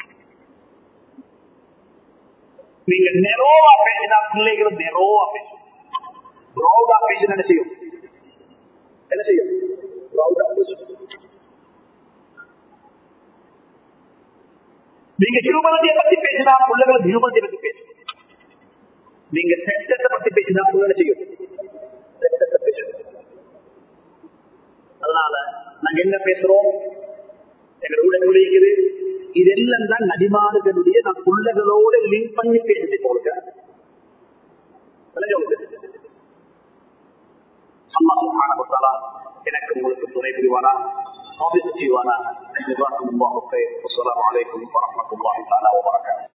நீங்க நெரோவா பேசினா பிள்ளைகளும் நெரோவா பேசும் ப்ரௌடா பேசினா என்ன செய்யும் என்ன செய்யும் ப்ரௌடா பேசும் நீங்க ஹியூமனிட்டியை பத்தி பேசினா பிள்ளைகளும் ஹியூமனிட்டியை பத்தி பேசும் நீங்க செட்டத்தை பத்தி பேசினா பிள்ளை செய்யும் செட்டத்தை பேசும் அதனால நாங்க என்ன பேசுறோம் எங்களுடைய நுழைகிறது இதெல்லாம் தான் நடிமாடுகளுடைய நான் பிள்ளைகளோட லிங்க் பண்ணி பேசிட்டு போடுங்க எனக்கு உங்களுக்கு துணை புரிவானா செய்வானா السلام عليكم ورحمة الله تعالى وبركاته